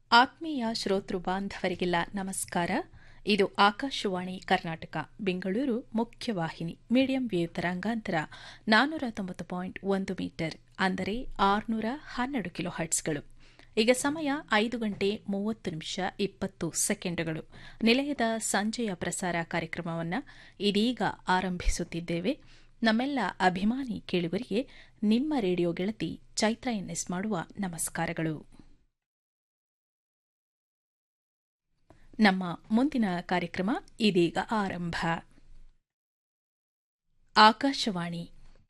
ಆತ್ಮೀಯ ಶ್ರೋತೃ ಬಾಂಧವರಿಗೆಲ್ಲ ನಮಸ್ಕಾರ ಇದು ಆಕಾಶವಾಣಿ ಕರ್ನಾಟಕ ಬೆಂಗಳೂರು ಮುಖ್ಯವಾಹಿನಿ ಮೀಡಿಯಂ ವೇವ್ ತರಂಗಾಂತರ ನಾನ್ನೂರ ತೊಂಬತ್ತು ಪಾಯಿಂಟ್ ಒಂದು ಮೀಟರ್ ಅಂದರೆ ಆರುನೂರ ಹನ್ನೆರಡು ಕಿಲೋ ಹರ್ಟ್ಸ್ಗಳು ಈಗ ಸಮಯ ಐದು ಗಂಟೆ ಮೂವತ್ತು ನಿಮಿಷ ಇಪ್ಪತ್ತು ಸೆಕೆಂಡುಗಳು ನಿಲಯದ ಸಂಜೆಯ ಪ್ರಸಾರ ಕಾರ್ಯಕ್ರಮವನ್ನು ಇದೀಗ ಆರಂಭಿಸುತ್ತಿದ್ದೇವೆ ನಮ್ಮೆಲ್ಲ ಅಭಿಮಾನಿ ಕೇಳುಗರಿಗೆ ನಿಮ್ಮ ರೇಡಿಯೋ ಗೆಳತಿ ಚೈತ್ರ ಎನ್ಎಸ್ ಮಾಡುವ ನಮಸ್ಕಾರಗಳು ನಮ್ಮ ಮುಂದಿನ ಕಾರ್ಯಕ್ರಮ ಇದೀಗ ಆರಂಭ ಆಕಾಶವಾಣಿ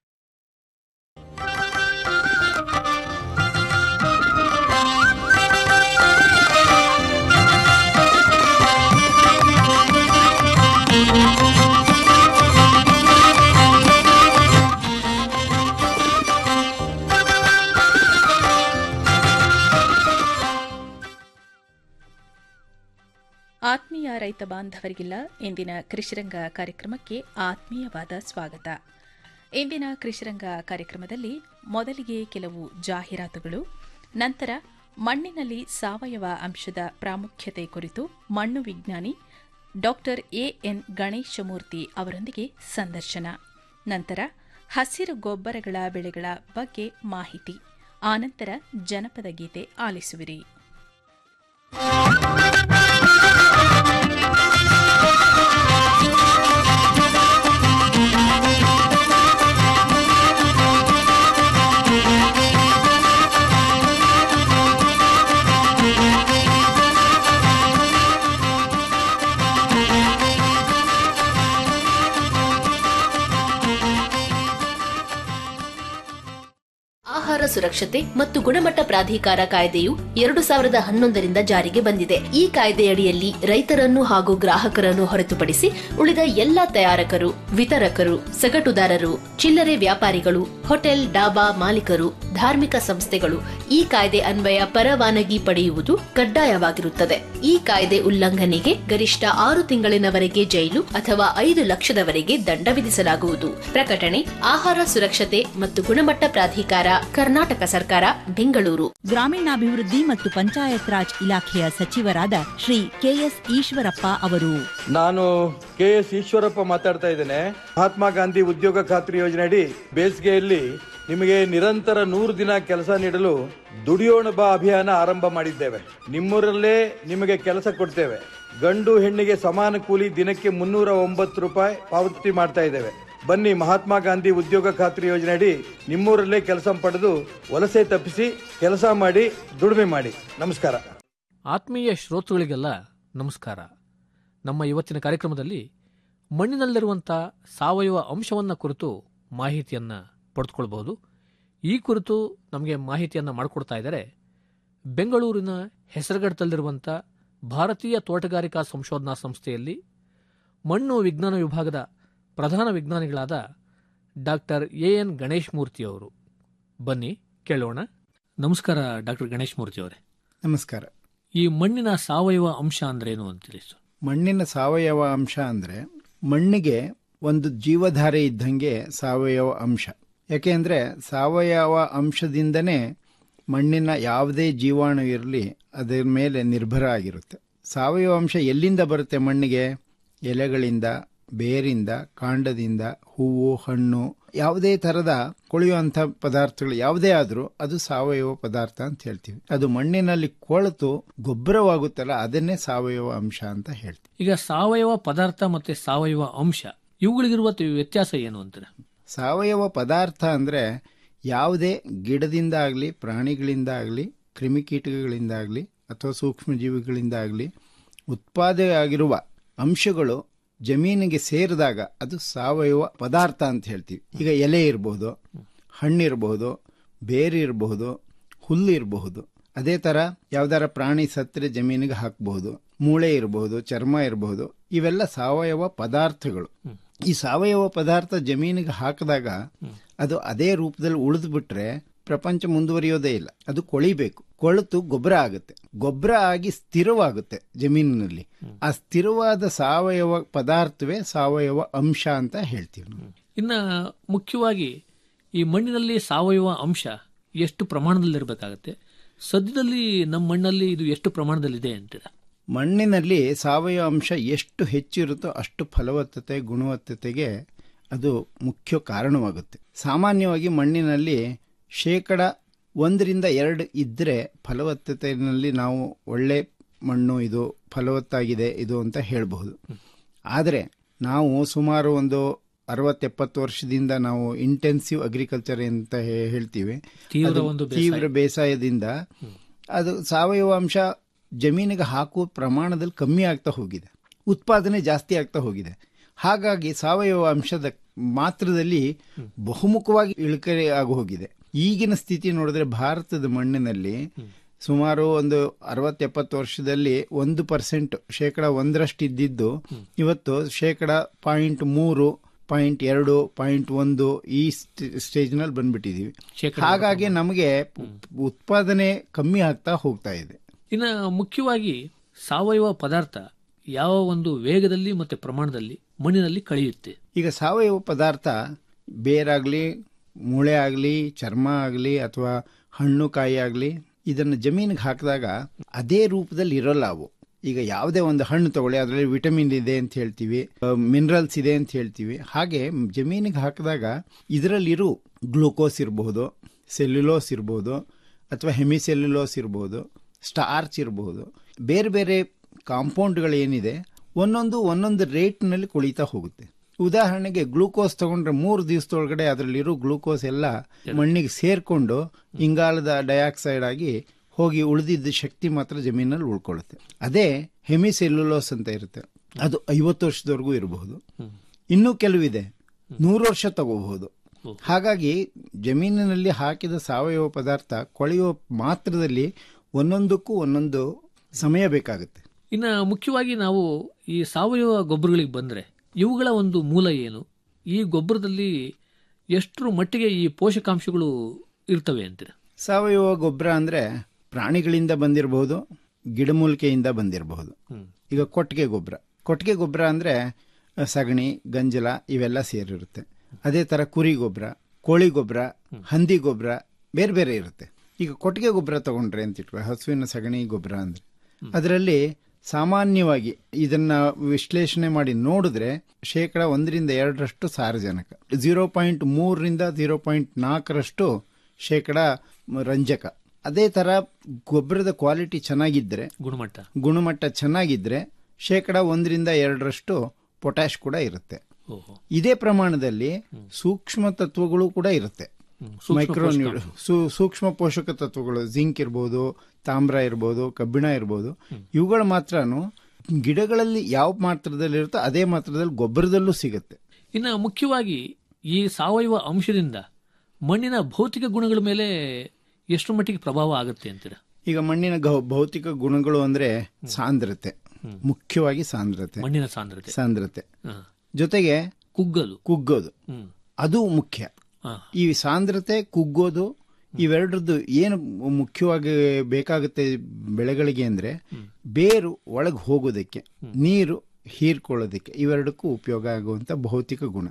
ಆತ್ಮೀಯ ರೈತ ಬಾಂಧವರಿಗೆಲ್ಲ ಇಂದಿನ ಕೃಷಿರಂಗ ಕಾರ್ಯಕ್ರಮಕ್ಕೆ ಆತ್ಮೀಯವಾದ ಸ್ವಾಗತ ಇಂದಿನ ಕೃಷಿರಂಗ ಕಾರ್ಯಕ್ರಮದಲ್ಲಿ ಮೊದಲಿಗೆ ಕೆಲವು ಜಾಹೀರಾತುಗಳು ನಂತರ ಮಣ್ಣಿನಲ್ಲಿ ಸಾವಯವ ಅಂಶದ ಪ್ರಾಮುಖ್ಯತೆ ಕುರಿತು ಮಣ್ಣು ವಿಜ್ಞಾನಿ ಡಾಕ್ಟರ್ ಎಎನ್ ಗಣೇಶಮೂರ್ತಿ ಅವರೊಂದಿಗೆ ಸಂದರ್ಶನ ನಂತರ ಹಸಿರು ಗೊಬ್ಬರಗಳ ಬೆಳೆಗಳ ಬಗ್ಗೆ ಮಾಹಿತಿ ಆನಂತರ ಜನಪದ ಗೀತೆ ಆಲಿಸುವಿರಿ ಆಹಾರ ಸುರಕ್ಷತೆ ಮತ್ತು ಗುಣಮಟ್ಟ ಪ್ರಾಧಿಕಾರ ಕಾಯ್ದೆಯು ಎರಡು ಸಾವಿರದ ಹನ್ನೊಂದರಿಂದ ಜಾರಿಗೆ ಬಂದಿದೆ ಈ ಕಾಯ್ದೆಯಡಿಯಲ್ಲಿ ರೈತರನ್ನು ಹಾಗೂ ಗ್ರಾಹಕರನ್ನು ಹೊರತುಪಡಿಸಿ ಉಳಿದ ಎಲ್ಲ ತಯಾರಕರು ವಿತರಕರು ಸಗಟುದಾರರು ಚಿಲ್ಲರೆ ವ್ಯಾಪಾರಿಗಳು ಹೋಟೆಲ್ ಡಾಬಾ ಮಾಲೀಕರು ಧಾರ್ಮಿಕ ಸಂಸ್ಥೆಗಳು ಈ ಕಾಯ್ದೆ ಅನ್ವಯ ಪರವಾನಗಿ ಪಡೆಯುವುದು ಕಡ್ಡಾಯವಾಗಿರುತ್ತದೆ ಈ ಕಾಯ್ದೆ ಉಲ್ಲಂಘನೆಗೆ ಗರಿಷ್ಠ ಆರು ತಿಂಗಳಿನವರೆಗೆ ಜೈಲು ಅಥವಾ ಐದು ಲಕ್ಷದವರೆಗೆ ದಂಡ ವಿಧಿಸಲಾಗುವುದು ಪ್ರಕಟಣೆ ಆಹಾರ ಸುರಕ್ಷತೆ ಮತ್ತು ಗುಣಮಟ್ಟ ಪ್ರಾಧಿಕಾರ ಕರ್ನಾಟಕ ಸರ್ಕಾರ ಬೆಂಗಳೂರು ಗ್ರಾಮೀಣಾಭಿವೃದ್ಧಿ ಮತ್ತು ಪಂಚಾಯತ್ ರಾಜ್ ಇಲಾಖೆಯ ಸಚಿವರಾದ ಶ್ರೀ ಕೆಎಸ್ ಈಶ್ವರಪ್ಪ ಅವರು ನಾನು ಕೆ ಎಸ್ ಈಶ್ವರಪ್ಪ ಮಾತಾಡ್ತಾ ಇದ್ದೇನೆ ಮಹಾತ್ಮ ಗಾಂಧಿ ಉದ್ಯೋಗ ಖಾತ್ರಿ ಯೋಜನೆಯಡಿ ಬೇಸಿಗೆಯಲ್ಲಿ ನಿಮಗೆ ನಿರಂತರ ನೂರು ದಿನ ಕೆಲಸ ನೀಡಲು ದುಡಿಯೋಣ ಬಾ ಅಭಿಯಾನ ಆರಂಭ ಮಾಡಿದ್ದೇವೆ ನಿಮ್ಮೂರಲ್ಲೇ ನಿಮಗೆ ಕೆಲಸ ಕೊಡ್ತೇವೆ ಗಂಡು ಹೆಣ್ಣಿಗೆ ಸಮಾನ ಕೂಲಿ ದಿನಕ್ಕೆ ಮುನ್ನೂರ ಒಂಬತ್ತು ರೂಪಾಯಿ ಪಾವತಿ ಮಾಡ್ತಾ ಇದ್ದೇವೆ ಬನ್ನಿ ಮಹಾತ್ಮ ಗಾಂಧಿ ಉದ್ಯೋಗ ಖಾತ್ರಿ ಯೋಜನೆಯಡಿ ನಿಮ್ಮೂರಲ್ಲೇ ಕೆಲಸ ಪಡೆದು ವಲಸೆ ತಪ್ಪಿಸಿ ಕೆಲಸ ಮಾಡಿ ದುಡಿಮೆ ಮಾಡಿ ನಮಸ್ಕಾರ ಆತ್ಮೀಯ ಶ್ರೋತೃಗಳಿಗೆಲ್ಲ ನಮಸ್ಕಾರ ನಮ್ಮ ಇವತ್ತಿನ ಕಾರ್ಯಕ್ರಮದಲ್ಲಿ ಮಣ್ಣಿನಲ್ಲಿರುವಂಥ ಸಾವಯವ ಅಂಶವನ್ನು ಕುರಿತು ಮಾಹಿತಿಯನ್ನು ಪಡೆದುಕೊಳ್ಬಹುದು ಈ ಕುರಿತು ನಮಗೆ ಮಾಹಿತಿಯನ್ನು ಮಾಡಿಕೊಡ್ತಾ ಇದ್ದಾರೆ ಬೆಂಗಳೂರಿನ ಹೆಸರುಗಡದಲ್ಲಿರುವಂಥ ಭಾರತೀಯ ತೋಟಗಾರಿಕಾ ಸಂಶೋಧನಾ ಸಂಸ್ಥೆಯಲ್ಲಿ ಮಣ್ಣು ವಿಜ್ಞಾನ ವಿಭಾಗದ ಪ್ರಧಾನ ವಿಜ್ಞಾನಿಗಳಾದ doctor A N Ganesh Murthy ಅವರು ಬನ್ನಿ ಕೇಳೋಣ ನಮಸ್ಕಾರ ಡಾಕ್ಟರ್ ಗಣೇಶ್ ಮೂರ್ತಿ ಅವರೇ ನಮಸ್ಕಾರ ಈ ಮಣ್ಣಿನ ಸಾವಯವ ಅಂಶ ಅಂದ್ರೇನು ಅಂತೀರಿ ಸರ್? ಮಣ್ಣಿನ ಸಾವಯವ ಅಂಶ ಅಂದರೆ ಮಣ್ಣಿಗೆ ಒಂದು ಜೀವಧಾರೆ ಇದ್ದಂಗೆ ಸಾವಯವ ಅಂಶ ಯಾಕೆಂದರೆ ಸಾವಯವ ಅಂಶದಿಂದನೇ ಮಣ್ಣಿನ ಯಾವುದೇ ಜೀವಾಣು ಇರಲಿ ಅದರ ಮೇಲೆ ನಿರ್ಭರ ಆಗಿರುತ್ತೆ ಸಾವಯವ ಅಂಶ ಎಲ್ಲಿಂದ ಬರುತ್ತೆ ಮಣ್ಣಿಗೆ ಎಲೆಗಳಿಂದ ಬೇರಿಂದ ಕಾಂಡದಿಂದ ಹೂವು ಹಣ್ಣು ಯಾವುದೇ ಥರದ ಕೊಳೆಯುವಂಥ ಪದಾರ್ಥಗಳು ಯಾವುದೇ ಆದರೂ ಅದು ಸಾವಯವ ಪದಾರ್ಥ ಅಂತ ಹೇಳ್ತೀವಿ ಅದು ಮಣ್ಣಿನಲ್ಲಿ ಕೊಳೆತು ಗೊಬ್ಬರವಾಗುತ್ತಲ್ಲ ಅದನ್ನೇ ಸಾವಯವ ಅಂಶ ಅಂತ ಹೇಳ್ತೀವಿ ಈಗ ಸಾವಯವ ಪದಾರ್ಥ ಮತ್ತೆ ಸಾವಯವ ಅಂಶ ಇವುಗಳಿಗಿರುವ ತಿ- ವ್ಯತ್ಯಾಸ ಏನು ಅಂತೀರ ಸಾವಯವ ಪದಾರ್ಥ ಅಂದರೆ ಯಾವುದೇ ಗಿಡದಿಂದ ಆಗಲಿ ಪ್ರಾಣಿಗಳಿಂದ ಆಗಲಿ ಕ್ರಿಮಿಕೀಟಗಳಿಂದ ಆಗಲಿ ಅಥವಾ ಸೂಕ್ಷ್ಮಜೀವಿಗಳಿಂದ ಆಗಲಿ ಉತ್ಪಾದನೆ ಆಗಿರುವ ಅಂಶಗಳು ಜಮೀನಿಗೆ ಸೇರಿದಾಗ ಅದು ಸಾವಯವ ಪದಾರ್ಥ ಅಂತ ಹೇಳ್ತೀವಿ ಈಗ ಎಲೆ ಇರಬಹುದು ಹಣ್ಣಿರಬಹುದು ಬೇರು ಇರಬಹುದು ಹುಲ್ಲು ಇರಬಹುದು ಅದೇ ಥರ ಯಾವ್ದಾರ ಪ್ರಾಣಿ ಸತ್ತರೆ ಜಮೀನಿಗೆ ಹಾಕಬಹುದು ಮೂಳೆ ಇರಬಹುದು ಚರ್ಮ ಇರಬಹುದು ಇವೆಲ್ಲ ಸಾವಯವ ಪದಾರ್ಥಗಳು ಈ ಸಾವಯವ ಪದಾರ್ಥ ಜಮೀನಿಗೆ ಹಾಕಿದಾಗ ಅದು ಅದೇ ರೂಪದಲ್ಲಿ ಉಳಿದು ಬಿಟ್ರೆ ಪ್ರಪಂಚ ಮುಂದುವರಿಯೋದೇ ಇಲ್ಲ ಅದು ಕೊಳಿಬೇಕು ಕೊಳೆತು ಗೊಬ್ಬರ ಆಗುತ್ತೆ ಗೊಬ್ಬರ ಆಗಿ ಸ್ಥಿರವಾಗುತ್ತೆ ಜಮೀನಿನಲ್ಲಿ ಆ ಸ್ಥಿರವಾದ ಸಾವಯವ ಪದಾರ್ಥವೇ ಸಾವಯವ ಅಂಶ ಅಂತ ಹೇಳ್ತೀವಿ ನಾವು ಇನ್ನ ಮುಖ್ಯವಾಗಿ ಈ ಮಣ್ಣಿನಲ್ಲಿ ಸಾವಯವ ಅಂಶ ಎಷ್ಟು ಪ್ರಮಾಣದಲ್ಲಿರಬೇಕಾಗತ್ತೆ ಸದ್ಯದಲ್ಲಿ ನಮ್ಮ ಮಣ್ಣಲ್ಲಿ ಇದು ಎಷ್ಟು ಪ್ರಮಾಣದಲ್ಲಿದೆ ಅಂತೀರಾ ಮಣ್ಣಿನಲ್ಲಿ ಸಾವಯವ ಅಂಶ ಎಷ್ಟು ಹೆಚ್ಚಿರುತ್ತೋ ಅಷ್ಟು ಫಲವತ್ತತೆ ಗುಣವತ್ತತೆಗೆ ಅದು ಮುಖ್ಯ ಕಾರಣವಾಗುತ್ತೆ ಸಾಮಾನ್ಯವಾಗಿ ಮಣ್ಣಿನಲ್ಲಿ ಶೇಕಡ ಒಂದರಿಂದ ಎರಡು ಇದ್ದರೆ ಫಲವತ್ತತೆಯಲ್ಲಿ ನಾವು ಒಳ್ಳೆ ಮಣ್ಣು ಇದು ಫಲವತ್ತಾಗಿದೆ ಇದು ಅಂತ ಹೇಳಬಹುದು ಆದರೆ ನಾವು ಸುಮಾರು ಒಂದು ಅರವತ್ತೆಪ್ಪತ್ತು ವರ್ಷದಿಂದ ನಾವು ಇಂಟೆನ್ಸಿವ್ ಅಗ್ರಿಕಲ್ಚರ್ ಅಂತ ಹೇ- ಹೇಳ್ತೀವಿ ತೀವ್ರ ಅದು ಒಂದು ಬೇಸಾಯ. ತೀವ್ರ ಬೇಸಾಯದಿಂದ ಅದು ಸಾವಯವ ಅಂಶ ಜಮೀನಿಗೆ ಹಾಕುವ ಪ್ರಮಾಣದಲ್ಲಿ ಕಮ್ಮಿ ಆಗ್ತಾ ಹೋಗಿದೆ ಉತ್ಪಾದನೆ ಜಾಸ್ತಿ ಆಗ್ತಾ ಹೋಗಿದೆ ಹಾಗಾಗಿ ಸಾವಯವ ಅಂಶದ ಮಾತ್ರದಲ್ಲಿ ಬಹುಮುಖವಾಗಿ ಇಳುಕರೆ ಆಗಿ ಹೋಗಿದೆ ಈಗಿನ ಸ್ಥಿತಿ ನೋಡಿದ್ರೆ ಭಾರತದ ಮಣ್ಣಿನಲ್ಲಿ ಸುಮಾರು ಒಂದು ಅರವತ್ತೆಪ್ಪತ್ತು ವರ್ಷದಲ್ಲಿ ಒಂದು ಪರ್ಸೆಂಟ್ ಶೇಕಡ ಒಂದರಷ್ಟು ಇದ್ದಿದ್ದು ಇವತ್ತು ಶೇಕಡ ಪಾಯಿಂಟ್ ಮೂರು ಪಾಯಿಂಟ್ ಎರಡು ಪಾಯಿಂಟ್ ಒಂದು ಈ ಸ್ಟೇಜ್ನಲ್ಲಿ ಬಂದ್ಬಿಟ್ಟಿದೀವಿ ಶೇಕಡ ಹಾಗಾಗಿ ನಮಗೆ ಉತ್ಪಾದನೆ ಕಮ್ಮಿ ಆಗ್ತಾ ಹೋಗ್ತಾ ಇದೆ ಇನ್ನು ಮುಖ್ಯವಾಗಿ ಸಾವಯವ ಪದಾರ್ಥ ಯಾವ ಒಂದು ವೇಗದಲ್ಲಿ ಮತ್ತೆ ಪ್ರಮಾಣದಲ್ಲಿ ಮಣ್ಣಿನಲ್ಲಿ ಕಳೆಯುತ್ತೆ ಈಗ ಸಾವಯವ ಪದಾರ್ಥ ಬೇರಾಗಲಿ ಮೂಳೆ ಆಗಲಿ ಚರ್ಮ ಆಗಲಿ ಅಥವಾ ಹಣ್ಣು ಕಾಯಿ ಆಗಲಿ ಇದನ್ನು ಜಮೀನಿಗೆ ಹಾಕಿದಾಗ ಅದೇ ರೂಪದಲ್ಲಿ ಇರೋಲ್ಲ ಅವು ಈಗ ಯಾವುದೇ ಒಂದು ಹಣ್ಣು ತಗೊಳ್ಳಿ ಅದರಲ್ಲಿ ವಿಟಮಿನ್ ಇದೆ ಅಂತ ಹೇಳ್ತೀವಿ ಮಿನರಲ್ಸ್ ಇದೆ ಅಂತ ಹೇಳ್ತೀವಿ ಹಾಗೆ ಜಮೀನಿಗೆ ಹಾಕಿದಾಗ ಇದರಲ್ಲಿರೋ ಗ್ಲೂಕೋಸ್ ಇರಬಹುದು ಸೆಲ್ಯುಲೋಸ್ ಇರಬಹುದು ಅಥವಾ ಹೆಮಿಸೆಲ್ಯುಲೋಸ್ ಇರಬಹುದು ಸ್ಟಾರ್ಚ್ ಇರಬಹುದು ಬೇರೆ ಬೇರೆ ಕಾಂಪೌಂಡ್ಗಳು ಏನಿದೆ ಒಂದೊಂದು ಒಂದೊಂದು ರೇಟ್ನಲ್ಲಿ ಕುಳಿತಾ ಹೋಗುತ್ತೆ ಉದಾಹರಣೆಗೆ ಗ್ಲೂಕೋಸ್ ತಗೊಂಡ್ರೆ ಮೂರು ದಿವಸದೊಳಗಡೆ ಅದರಲ್ಲಿರೋ ಗ್ಲೂಕೋಸ್ ಎಲ್ಲ ಮಣ್ಣಿಗೆ ಸೇರ್ಕೊಂಡು ಇಂಗಾಲದ ಡೈಆಕ್ಸೈಡ್ ಆಗಿ ಹೋಗಿ ಉಳಿದಿದ್ದ ಶಕ್ತಿ ಮಾತ್ರ ಜಮೀನಲ್ಲಿ ಉಳ್ಕೊಳ್ಳುತ್ತೆ ಅದೇ ಹೆಮಿಸೆಲ್ಯುಲೋಸ್ ಅಂತ ಇರುತ್ತೆ ಅದು ಐವತ್ತು ವರ್ಷದವರೆಗೂ ಇರಬಹುದು ಇನ್ನೂ ಕೆಲವಿದೆ ನೂರು ವರ್ಷ ತಗೋಬಹುದು ಹಾಗಾಗಿ ಜಮೀನಿನಲ್ಲಿ ಹಾಕಿದ ಸಾವಯವ ಪದಾರ್ಥ ಕೊಳೆಯುವ ಮಾತ್ರದಲ್ಲಿ ಒಂದೊಂದಕ್ಕೂ ಒಂದೊಂದು ಸಮಯ ಬೇಕಾಗುತ್ತೆ ಇನ್ನು ಮುಖ್ಯವಾಗಿ ನಾವು ಈ ಸಾವಯವ ಗೊಬ್ಬರಗಳಿಗೆ ಬಂದ್ರೆ ಇವುಗಳ ಒಂದು ಮೂಲ ಏನು ಈ ಗೊಬ್ಬರದಲ್ಲಿ ಎಷ್ಟರ ಮಟ್ಟಿಗೆ ಈ ಪೋಷಕಾಂಶಗಳು ಇರ್ತವೆ ಅಂತೀರ ಸಾವಯವ ಗೊಬ್ಬರ ಅಂದ್ರೆ ಪ್ರಾಣಿಗಳಿಂದ ಬಂದಿರಬಹುದು ಗಿಡಮೂಲಿಕೆಯಿಂದ ಬಂದಿರಬಹುದು ಈಗ ಕೊಟ್ಟಿಗೆ ಗೊಬ್ಬರ ಕೊಟ್ಟಿಗೆ ಗೊಬ್ಬರ ಅಂದ್ರೆ ಅ, ಸಗಣಿ ಗಂಜಲ ಇವೆಲ್ಲ ಸೇರಿರುತ್ತೆ ಅದೇ ತರ ಕುರಿ ಗೊಬ್ಬರ ಕೋಳಿ ಗೊಬ್ಬರ ಹಂದಿ ಗೊಬ್ಬರ ಬೇರೆ ಬೇರೆ ಇರುತ್ತೆ ಈಗ ಕೊಟ್ಟಿಗೆ ಗೊಬ್ಬರ ತಗೊಂಡ್ರೆ ಅಂತ ಇಟ್ಕೊ ಹಸುವಿನ ಸಗಣಿ ಗೊಬ್ಬರ ಅಂದ್ರೆ ಅದರಲ್ಲಿ ಸಾಮಾನ್ಯವಾಗಿ ಇದನ್ನ ವಿಶ್ಲೇಷಣೆ ಮಾಡಿ ನೋಡಿದ್ರೆ ಶೇಕಡ ಒಂದರಿಂದ ಎರಡರಷ್ಟು ಸಾರಜನಕ ಜೀರೋ ಪಾಯಿಂಟ್ ಮೂರರಿಂದ ಜೀರೋ ಪಾಯಿಂಟ್ ನಾಲ್ಕರಷ್ಟು ಶೇಕಡ ರಂಜಕ ಅದೇ ತರ ಗೊಬ್ಬರದ ಕ್ವಾಲಿಟಿ ಚೆನ್ನಾಗಿದ್ರೆ ಗುಣಮಟ್ಟ ಗುಣಮಟ್ಟ ಚೆನ್ನಾಗಿದ್ರೆ ಶೇಕಡ ಒಂದರಿಂದ ಎರಡರಷ್ಟು ಪೊಟ್ಯಾಶ್ ಕೂಡ ಇರುತ್ತೆ ಓಹೋ ಇದೇ ಪ್ರಮಾಣದಲ್ಲಿ ಸೂಕ್ಷ್ಮ ತತ್ವಗಳು ಕೂಡ ಇರುತ್ತೆ ಸೂಕ್ಷ್ಮ ಮೈಕ್ರೋ ಸೂಕ್ಷ್ಮ ಪೋಷಕ ತತ್ವಗಳು ಜಿಂಕ್ ಇರ್ಬೋದು ತಾಮ್ರ ಇರ್ಬೋದು ಕಬ್ಬಿಣ ಇರ್ಬೋದು ಇವುಗಳು ಮಾತ್ರನು ಗಿಡಗಳಲ್ಲಿ ಯಾವ ಮಾತ್ರದಲ್ಲಿ ಇರುತ್ತೋ ಅದೇ ಮಾತ್ರದಲ್ಲಿ ಗೊಬ್ಬರದಲ್ಲೂ ಸಿಗುತ್ತೆ ಇನ್ನು ಮುಖ್ಯವಾಗಿ ಈ ಸಾವಯವ ಅಂಶದಿಂದ ಮಣ್ಣಿನ ಭೌತಿಕ ಗುಣಗಳ ಮೇಲೆ ಎಷ್ಟು ಮಟ್ಟಿಗೆ ಪ್ರಭಾವ ಆಗುತ್ತೆ ಅಂತೀರ ಈಗ ಮಣ್ಣಿನ ಗೌ- ಭೌತಿಕ ಗುಣಗಳು ಅಂದ್ರೆ ಸಾಂದ್ರತೆ ಮುಖ್ಯವಾಗಿ ಸಾಂದ್ರತೆ ಮಣ್ಣಿನ ಸಾಂದ್ರತೆ ಸಾಂದ್ರತೆ ಹ. ಜೊತೆಗೆ ಕುಗ್ಗಲು ಕುಗ್ಗೋದು ಹ್ಮ್ ಅದು ಮುಖ್ಯ ಹ. ಈ ಸಾಂದ್ರತೆ ಕುಗ್ಗೋದು ಇವೆರಡರದ್ದು ಏನು ಮುಖ್ಯವಾಗಿ ಬೇಕಾಗುತ್ತೆ ಬೆಳೆಗಳಿಗೆ ಅಂದ್ರೆ ಬೇರು ಒಳಗೆ ಹೋಗೋದಕ್ಕೆ ನೀರು ಹೀರ್ಕೊಳ್ಳೋದಕ್ಕೆ ಇವೆರಡಕ್ಕೂ ಉಪಯೋಗ ಆಗುವಂತ ಭೌತಿಕ ಗುಣ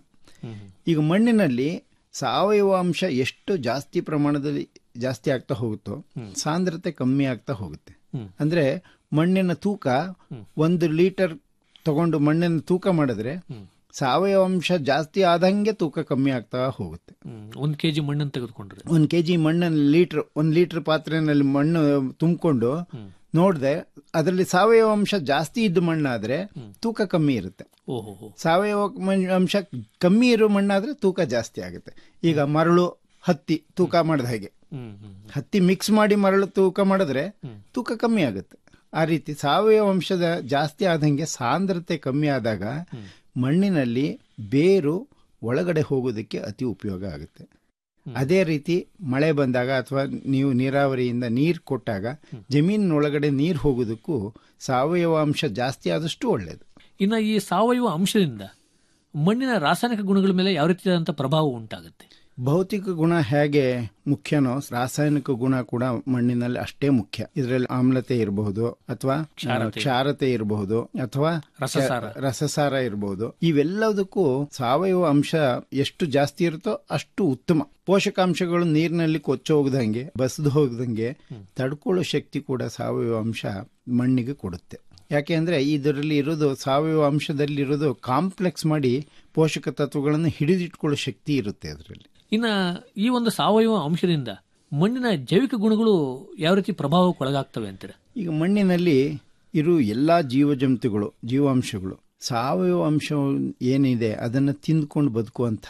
ಈಗ ಮಣ್ಣಿನಲ್ಲಿ ಸಾವಯವ ಅಂಶ ಎಷ್ಟು ಜಾಸ್ತಿ ಪ್ರಮಾಣದಲ್ಲಿ ಜಾಸ್ತಿ ಆಗ್ತಾ ಹೋಗುತ್ತೋ ಸಾಂದ್ರತೆ ಕಮ್ಮಿ ಆಗ್ತಾ ಹೋಗುತ್ತೆ ಅಂದ್ರೆ ಮಣ್ಣಿನ ತೂಕ ಒಂದು ಲೀಟರ್ ತಗೊಂಡು ಮಣ್ಣಿನ ತೂಕ ಮಾಡಿದ್ರೆ ಸಾವಯವ ಅಂಶ ಜಾಸ್ತಿ ಆದಂಗೆ ತೂಕ ಕಮ್ಮಿ ಆಗ್ತಾ ಹೋಗುತ್ತೆ ಹ್ಮ್. ಒಂದ್ ಕೆಜಿ ಮಣ್ಣನ್ನು ತೆಗೆದುಕೊಂಡ್ರೆ ಒಂದ್ ಕೆಜಿ ಮಣ್ಣನ್ನು ಲೀಟರ್ ಒಂದ್ ಲೀಟರ್ ಪಾತ್ರೆನಲ್ಲಿ ಮಣ್ಣು ತುಂಬಿಕೊಂಡು ನೋಡಿದೆ ಅದರಲ್ಲಿ ಸಾವಯವ ಅಂಶ ಜಾಸ್ತಿ ಇದ್ದ ಮಣ್ಣಾದ್ರೆ ತೂಕ ಕಮ್ಮಿ ಇರುತ್ತೆ ಓಹೋ ಹೋ. ಸಾವಯವ ಮಣ್- ಅಂಶ ಕಮ್ಮಿ ಇರೋ ಮಣ್ಣಾದ್ರೆ ತೂಕ ಜಾಸ್ತಿ ಆಗುತ್ತೆ ಈಗ ಮರಳು ಹತ್ತಿ ತೂಕ ಮಾಡಿದ ಹಾಗೆ ಹ್ಮ್ ಹ್ಮ್ ಹತ್ತಿ ಮಿಕ್ಸ್ ಮಾಡಿ ಮರಳು ತೂಕ ಮಾಡಿದ್ರೆ ತೂಕ ಕಮ್ಮಿ ಆಗುತ್ತೆ ಆ ರೀತಿ ಸಾವಯವ ಅಂಶದ ಜಾಸ್ತಿ ಆದಂಗೆ ಸಾಂದ್ರತೆ ಕಮ್ಮಿ ಆದಾಗ ಮಣ್ಣಿನಲ್ಲಿ ಬೇರು ಒಳಗಡೆ ಹೋಗೋದಕ್ಕೆ ಅತಿ ಉಪಯೋಗ ಆಗುತ್ತೆ ಅದೇ ರೀತಿ ಮಳೆ ಬಂದಾಗ ಅಥವಾ ನೀವು ನೀರಾವರಿಯಿಂದ ನೀರು ಕೊಟ್ಟಾಗ ಜಮೀನಿನೊಳಗಡೆ ನೀರು ಹೋಗೋದಕ್ಕೂ ಸಾವಯವ ಅಂಶ ಜಾಸ್ತಿ ಆದಷ್ಟು ಒಳ್ಳೆಯದು ಇನ್ನ ಈ ಸಾವಯವ ಅಂಶದಿಂದ ಮಣ್ಣಿನ ರಾಸಾಯನಿಕ ಗುಣಗಳ ಮೇಲೆ ಯಾವ ರೀತಿಯಾದಂತಹ ಪ್ರಭಾವ ಉಂಟಾಗುತ್ತೆ ಭೌತಿಕ ಗುಣ ಹೇಗೆ ಮುಖ್ಯನೋ ರಾಸಾಯನಿಕ ಗುಣ ಕೂಡ ಮಣ್ಣಿನಲ್ಲಿ ಅಷ್ಟೇ ಮುಖ್ಯ ಇದರಲ್ಲಿ ಆಮ್ಲತೆ ಇರಬಹುದು ಅಥವಾ ಕ್ಷಾರತೆ ಇರಬಹುದು ಅಥವಾ ರಸಸಾರ. ರಸಸಾರ ಇರಬಹುದು ಇವೆಲ್ಲದಕ್ಕೂ ಸಾವಯವ ಅಂಶ ಎಷ್ಟು ಜಾಸ್ತಿ ಇರುತ್ತೋ ಅಷ್ಟು ಉತ್ತಮ ಪೋಷಕಾಂಶಗಳು ನೀರಿನಲ್ಲಿ ಕೊಚ್ಚ ಹೋಗದಂಗೆ ಬಸದು ಹೋಗದಂಗೆ ತಡ್ಕೊಳ್ಳೋ ಶಕ್ತಿ ಕೂಡ ಸಾವಯವ ಅಂಶ ಮಣ್ಣಿಗೆ ಕೊಡುತ್ತೆ ಯಾಕೆ ಅಂದ್ರೆ ಇದರಲ್ಲಿ ಇರೋದು ಸಾವಯವ ಅಂಶದಲ್ಲಿ ಇರೋದು ಕಾಂಪ್ಲೆಕ್ಸ್ ಮಾಡಿ ಪೋಷಕ ತತ್ವಗಳನ್ನು ಹಿಡಿದಿಟ್ಕೊಳ್ಳೋ ಶಕ್ತಿ ಇರುತ್ತೆ ಅದರಲ್ಲಿ ಇನ್ನ ಈ ಒಂದು ಸಾವಯವ ಅಂಶದಿಂದ ಮಣ್ಣಿನ ಜೈವಿಕ ಗುಣಗಳು ಯಾವ ರೀತಿ ಪ್ರಭಾವಕ್ಕೆ ಒಳಗಾಗ್ತವೆ ಅಂತೀರ ಈಗ ಮಣ್ಣಿನಲ್ಲಿ ಇರೋ ಎಲ್ಲಾ ಜೀವಜಂತುಗಳು ಜೀವಾಂಶಗಳು ಸಾವಯವ ಅಂಶ ಏನಿದೆ ಅದನ್ನ ತಿಂದ್ಕೊಂಡು ಬದುಕುವಂತ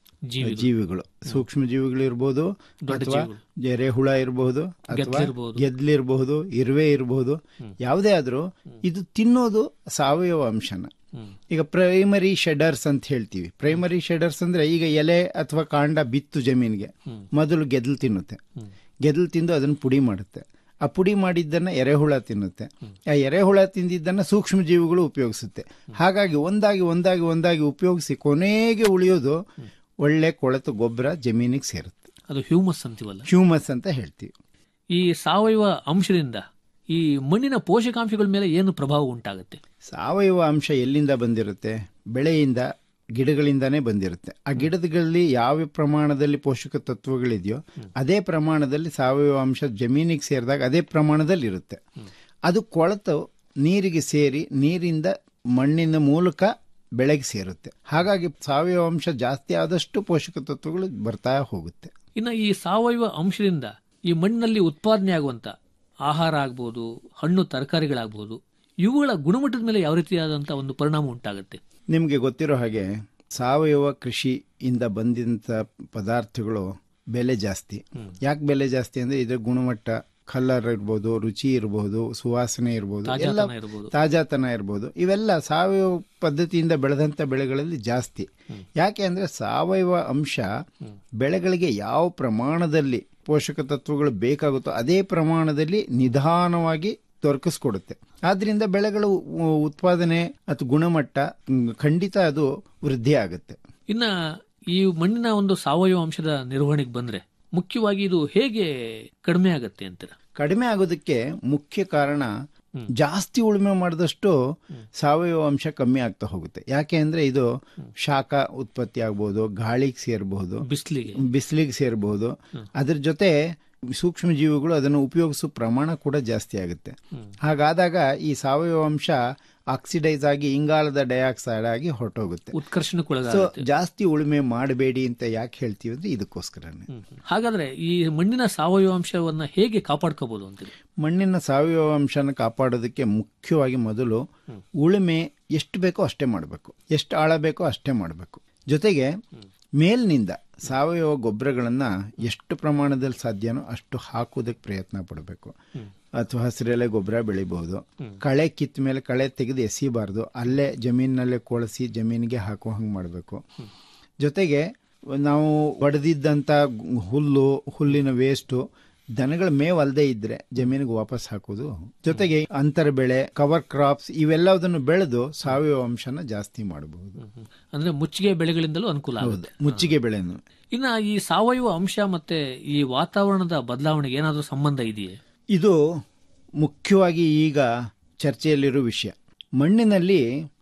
ಜೀವಿಗಳು ಸೂಕ್ಷ್ಮ ಜೀವಿಗಳು ಇರ್ಬೋದು ಅಥವಾ ಎರೆಹುಳ ಇರಬಹುದು ಅಥವಾ ಗೆದ್ಲಿರಬಹುದು ಇರುವೆ ಇರಬಹುದು ಯಾವುದೇ ಆದ್ರೂ ಇದು ತಿನ್ನೋದು ಸಾವಯವ ಅಂಶನ ಈಗ ಪ್ರೈಮರಿ ಶೆಡರ್ಸ್ ಅಂತ ಹೇಳ್ತೀವಿ ಪ್ರೈಮರಿ ಶೆಡರ್ಸ್ ಅಂದ್ರೆ ಈಗ ಎಲೆ ಅಥವಾ ಕಾಂಡ ಬಿತ್ತು ಜಮೀನಿಗೆ ಮೊದಲು ಗೆದ್ಲು ತಿನ್ನುತ್ತೆ ಗೆದ್ಲು ತಿಂದು ಅದನ್ನ ಪುಡಿ ಮಾಡುತ್ತೆ ಆ ಪುಡಿ ಮಾಡಿದ್ದನ್ನ ಎರೆಹುಳ ತಿನ್ನುತ್ತೆ ಆ ಎರೆಹುಳ ತಿಂದಿದ್ದನ್ನ ಸೂಕ್ಷ್ಮ ಜೀವಿಗಳು ಉಪಯೋಗಿಸುತ್ತೆ ಹಾಗಾಗಿ ಒಂದಾಗಿ ಒಂದಾಗಿ ಒಂದಾಗಿ ಉಪಯೋಗಿಸಿ ಕೊನೆಗೆ ಉಳಿಯೋದು ಒಳ್ಳೆ ಕೊಳೆತು ಗೊಬ್ಬರ ಜಮೀನಿಗೆ ಸೇರುತ್ತೆ ಅದು ಹ್ಯೂಮಸ್ ಅಂತೀವಲ್ಲ ಹ್ಯೂಮಸ್ ಅಂತ ಹೇಳ್ತೀವಿ ಈ ಸಾವಯವ ಅಂಶದಿಂದ ಈ ಮಣ್ಣಿನ ಪೋಷಕಾಂಶಗಳ ಮೇಲೆ ಏನು ಪ್ರಭಾವ ಉಂಟಾಗುತ್ತೆ ಸಾವಯವ ಅಂಶ ಎಲ್ಲಿಂದ ಬಂದಿರುತ್ತೆ ಬೆಳೆಯಿಂದ ಗಿಡಗಳಿಂದಾನೇ ಬಂದಿರುತ್ತೆ ಆ ಗಿಡಗಳಲ್ಲಿ ಯಾವ ಪ್ರಮಾಣದಲ್ಲಿ ಪೋಷಕ ತತ್ವಗಳಿದೆಯೋ ಅದೇ ಪ್ರಮಾಣದಲ್ಲಿ ಸಾವಯವ ಅಂಶ ಜಮೀನಿಗೆ ಸೇರಿದಾಗ ಅದೇ ಪ್ರಮಾಣದಲ್ಲಿ ಇರುತ್ತೆ ಅದು ಕೊಳೆತು ನೀರಿಗೆ ಸೇರಿ ನೀರಿಂದ ಮಣ್ಣಿನ ಮೂಲಕ ಬೆಳೆಗೆ ಸೇರುತ್ತೆ ಹಾಗಾಗಿ ಸಾವಯವ ಅಂಶ ಜಾಸ್ತಿ ಆದಷ್ಟು ಪೋಷಕ ತತ್ವಗಳು ಬರ್ತಾ ಹೋಗುತ್ತೆ ಇನ್ನು ಈ ಸಾವಯವ ಅಂಶದಿಂದ ಈ ಮಣ್ಣಿನಲ್ಲಿ ಉತ್ಪಾದನೆ ಆಗುವಂತ ಆಹಾರ ಆಗ್ಬೋದು ಹಣ್ಣು ತರಕಾರಿಗಳಾಗ್ಬೋದು ಇವುಗಳ ಗುಣಮಟ್ಟದ ಮೇಲೆ ಯಾವ ರೀತಿಯಾದಂತಹ ಒಂದು ಪರಿಣಾಮ ಉಂಟಾಗುತ್ತೆ ನಿಮಗೆ ಗೊತ್ತಿರೋ ಹಾಗೆ ಸಾವಯವ ಕೃಷಿಯಿಂದ ಬಂದಂತ ಪದಾರ್ಥಗಳು ಬೆಲೆ ಜಾಸ್ತಿ ಯಾಕೆ ಬೆಲೆ ಜಾಸ್ತಿ ಅಂದ್ರೆ ಇದ್ರ ಗುಣಮಟ್ಟ ಕಲರ್ ಇರ್ಬೋದು ರುಚಿ ಇರಬಹುದು ಸುವಾಸನೆ ಇರಬಹುದು ಎಲ್ಲ ತಾಜಾತನ ಇರ್ಬೋದು. ತಾಜಾತನ ಇರಬಹುದು ಇವೆಲ್ಲ ಸಾವಯವ ಪದ್ಧತಿಯಿಂದ ಬೆಳೆದಂತ ಬೆಳೆಗಳಲ್ಲಿ ಜಾಸ್ತಿ ಯಾಕೆ ಅಂದ್ರೆ ಸಾವಯವ ಅಂಶ ಬೆಳೆಗಳಿಗೆ ಯಾವ ಪ್ರಮಾಣದಲ್ಲಿ ಪೋಷಕ ತತ್ವಗಳು ಬೇಕಾಗುತ್ತೋ ಅದೇ ಪ್ರಮಾಣದಲ್ಲಿ ನಿಧಾನವಾಗಿ ದೊರಕಿಸ್ಕೊಡುತ್ತೆ ಆದ್ರಿಂದ ಬೆಳೆಗಳ ಉ- ಉತ್ಪಾದನೆ ಅಥವಾ ಗುಣಮಟ್ಟ ಮ್, ಖಂಡಿತ ಅದು ವೃದ್ಧಿ ಆಗುತ್ತೆ ಇನ್ನ ಈ ಮಣ್ಣಿನ ಒಂದು ಸಾವಯವ ಅಂಶದ ನಿರ್ವಹಣೆಗೆ ಬಂದ್ರೆ ಮುಖ್ಯವಾಗಿ ಇದು ಹೇಗೆ ಕಡಿಮೆ ಆಗತ್ತೆ ಅಂತೀರ ಕಡಿಮೆ ಆಗೋದಕ್ಕೆ ಮುಖ್ಯ ಕಾರಣ ಜಾಸ್ತಿ ಉಳುಮೆ ಮಾಡಿದಷ್ಟು ಸಾವಯವ ಅಂಶ ಕಮ್ಮಿ ಆಗ್ತಾ ಹೋಗುತ್ತೆ ಯಾಕೆ ಅಂದ್ರೆ ಇದು ಶಾಖ ಉತ್ಪತ್ತಿ ಆಗ್ಬೋದು ಗಾಳಿಗೆ ಸೇರಬಹುದು ಬಿಸಿಲಿಗೆ ಬಿಸಿಲಿಗೆ ಸೇರಬಹುದು ಅದ್ರ ಜೊತೆ ಸೂಕ್ಷ್ಮ ಜೀವಿಗಳು ಅದನ್ನು ಉಪಯೋಗಿಸೋ ಪ್ರಮಾಣ ಕೂಡ ಜಾಸ್ತಿ ಆಗುತ್ತೆ ಹಾಗಾದಾಗ ಈ ಸಾವಯವ ಅಂಶ ಆಕ್ಸಿಡೈಸ್ ಆಗಿ ಇಂಗಾಲದ ಡೈಆಕ್ಸೈಡ್ ಆಗಿ ಹೊರಟೋಗುತ್ತೆ ಸೊ ಉತ್ಕರ್ಷಣಕ್ಕೊಳಗಾಗುತ್ತೆ ಜಾಸ್ತಿ ಉಳುಮೆ ಮಾಡಬೇಡಿ ಅಂತ ಯಾಕೆ ಹೇಳ್ತೀವಿ ಅಂದ್ರೆ ಇದಕ್ಕೋಸ್ಕರನೇ ಹಾಗಾದ್ರೆ ಈ ಮಣ್ಣಿನ ಸಾವಯವ ಅಂಶವನ್ನ ಹೇಗೆ ಕಾಪಾಡ್ಕೋಬಹುದು ಅಂತೀರಿ ಮಣ್ಣಿನ ಸಾವಯವ ಅಂಶನ ಕಾಪಾಡೋದಕ್ಕೆ ಮುಖ್ಯವಾಗಿ ಮೊದಲು ಉಳುಮೆ ಎಷ್ಟು ಬೇಕೋ ಅಷ್ಟೇ ಮಾಡಬೇಕು ಎಷ್ಟು ಆಳ ಬೇಕೋ ಅಷ್ಟೇ ಮಾಡಬೇಕು ಜೊತೆಗೆ ಮೇಲ್ನಿಂದ ಸಾವಯವ ಗೊಬ್ಬರಗಳನ್ನ ಎಷ್ಟು ಪ್ರಮಾಣದಲ್ಲಿ ಸಾಧ್ಯನೋ ಅಷ್ಟು ಹಾಕೋದಕ್ಕೆ ಪ್ರಯತ್ನ ಪಡಬೇಕು ಅಥವಾ ಹಸಿರೆಲೆ ಗೊಬ್ಬರ ಬೆಳಿಬಹುದು ಕಳೆ ಕಿತ್ತ ಮೇಲೆ ಕಳೆ ತೆಗೆದು ಎಸಿಬಾರ್ದು ಅಲ್ಲೇ ಜಮೀನಿನಲ್ಲೇ ಕೊಳಸಿ ಜಮೀನಿಗೆ ಹಾಕೋ ಹಂಗೆ ಮಾಡಬೇಕು ಜೊತೆಗೆ ನಾವು ಒಡೆದಿದ್ದಂಥ ಹುಲ್ಲು ಹುಲ್ಲಿನ ವೇಸ್ಟು ದನಗಳ ಮೇವು ಅಲ್ಲದೆ ಇದ್ರೆ ಜಮೀನಿಗೆ ವಾಪಸ್ ಹಾಕೋದು ಜೊತೆಗೆ ಅಂತರ ಬೆಳೆ ಕವರ್ ಕ್ರಾಪ್ಸ್ ಇವೆಲ್ಲದನ್ನು ಬೆಳೆದು ಸಾವಯವ ಅಂಶನ ಜಾಸ್ತಿ ಮಾಡಬಹುದು ಅಂದ್ರೆ ಮುಚ್ಚಿಗೆ ಬೆಳೆಗಳಿಂದಲೂ ಅನುಕೂಲ ಆಗುತ್ತೆ ಮುಚ್ಚಿಗೆ ಬೆಳೆನು ಇನ್ನ ಈ ಸಾವಯವ ಅಂಶ ಮತ್ತೆ ಈ ವಾತಾವರಣದ ಬದಲಾವಣೆಗೆ ಏನಾದ್ರೂ ಸಂಬಂಧ ಇದೆಯೇ ಇದು ಮುಖ್ಯವಾಗಿ ಈಗ ಚರ್ಚೆಯಲ್ಲಿರೋ ವಿಷಯ ಮಣ್ಣಿನಲ್ಲಿ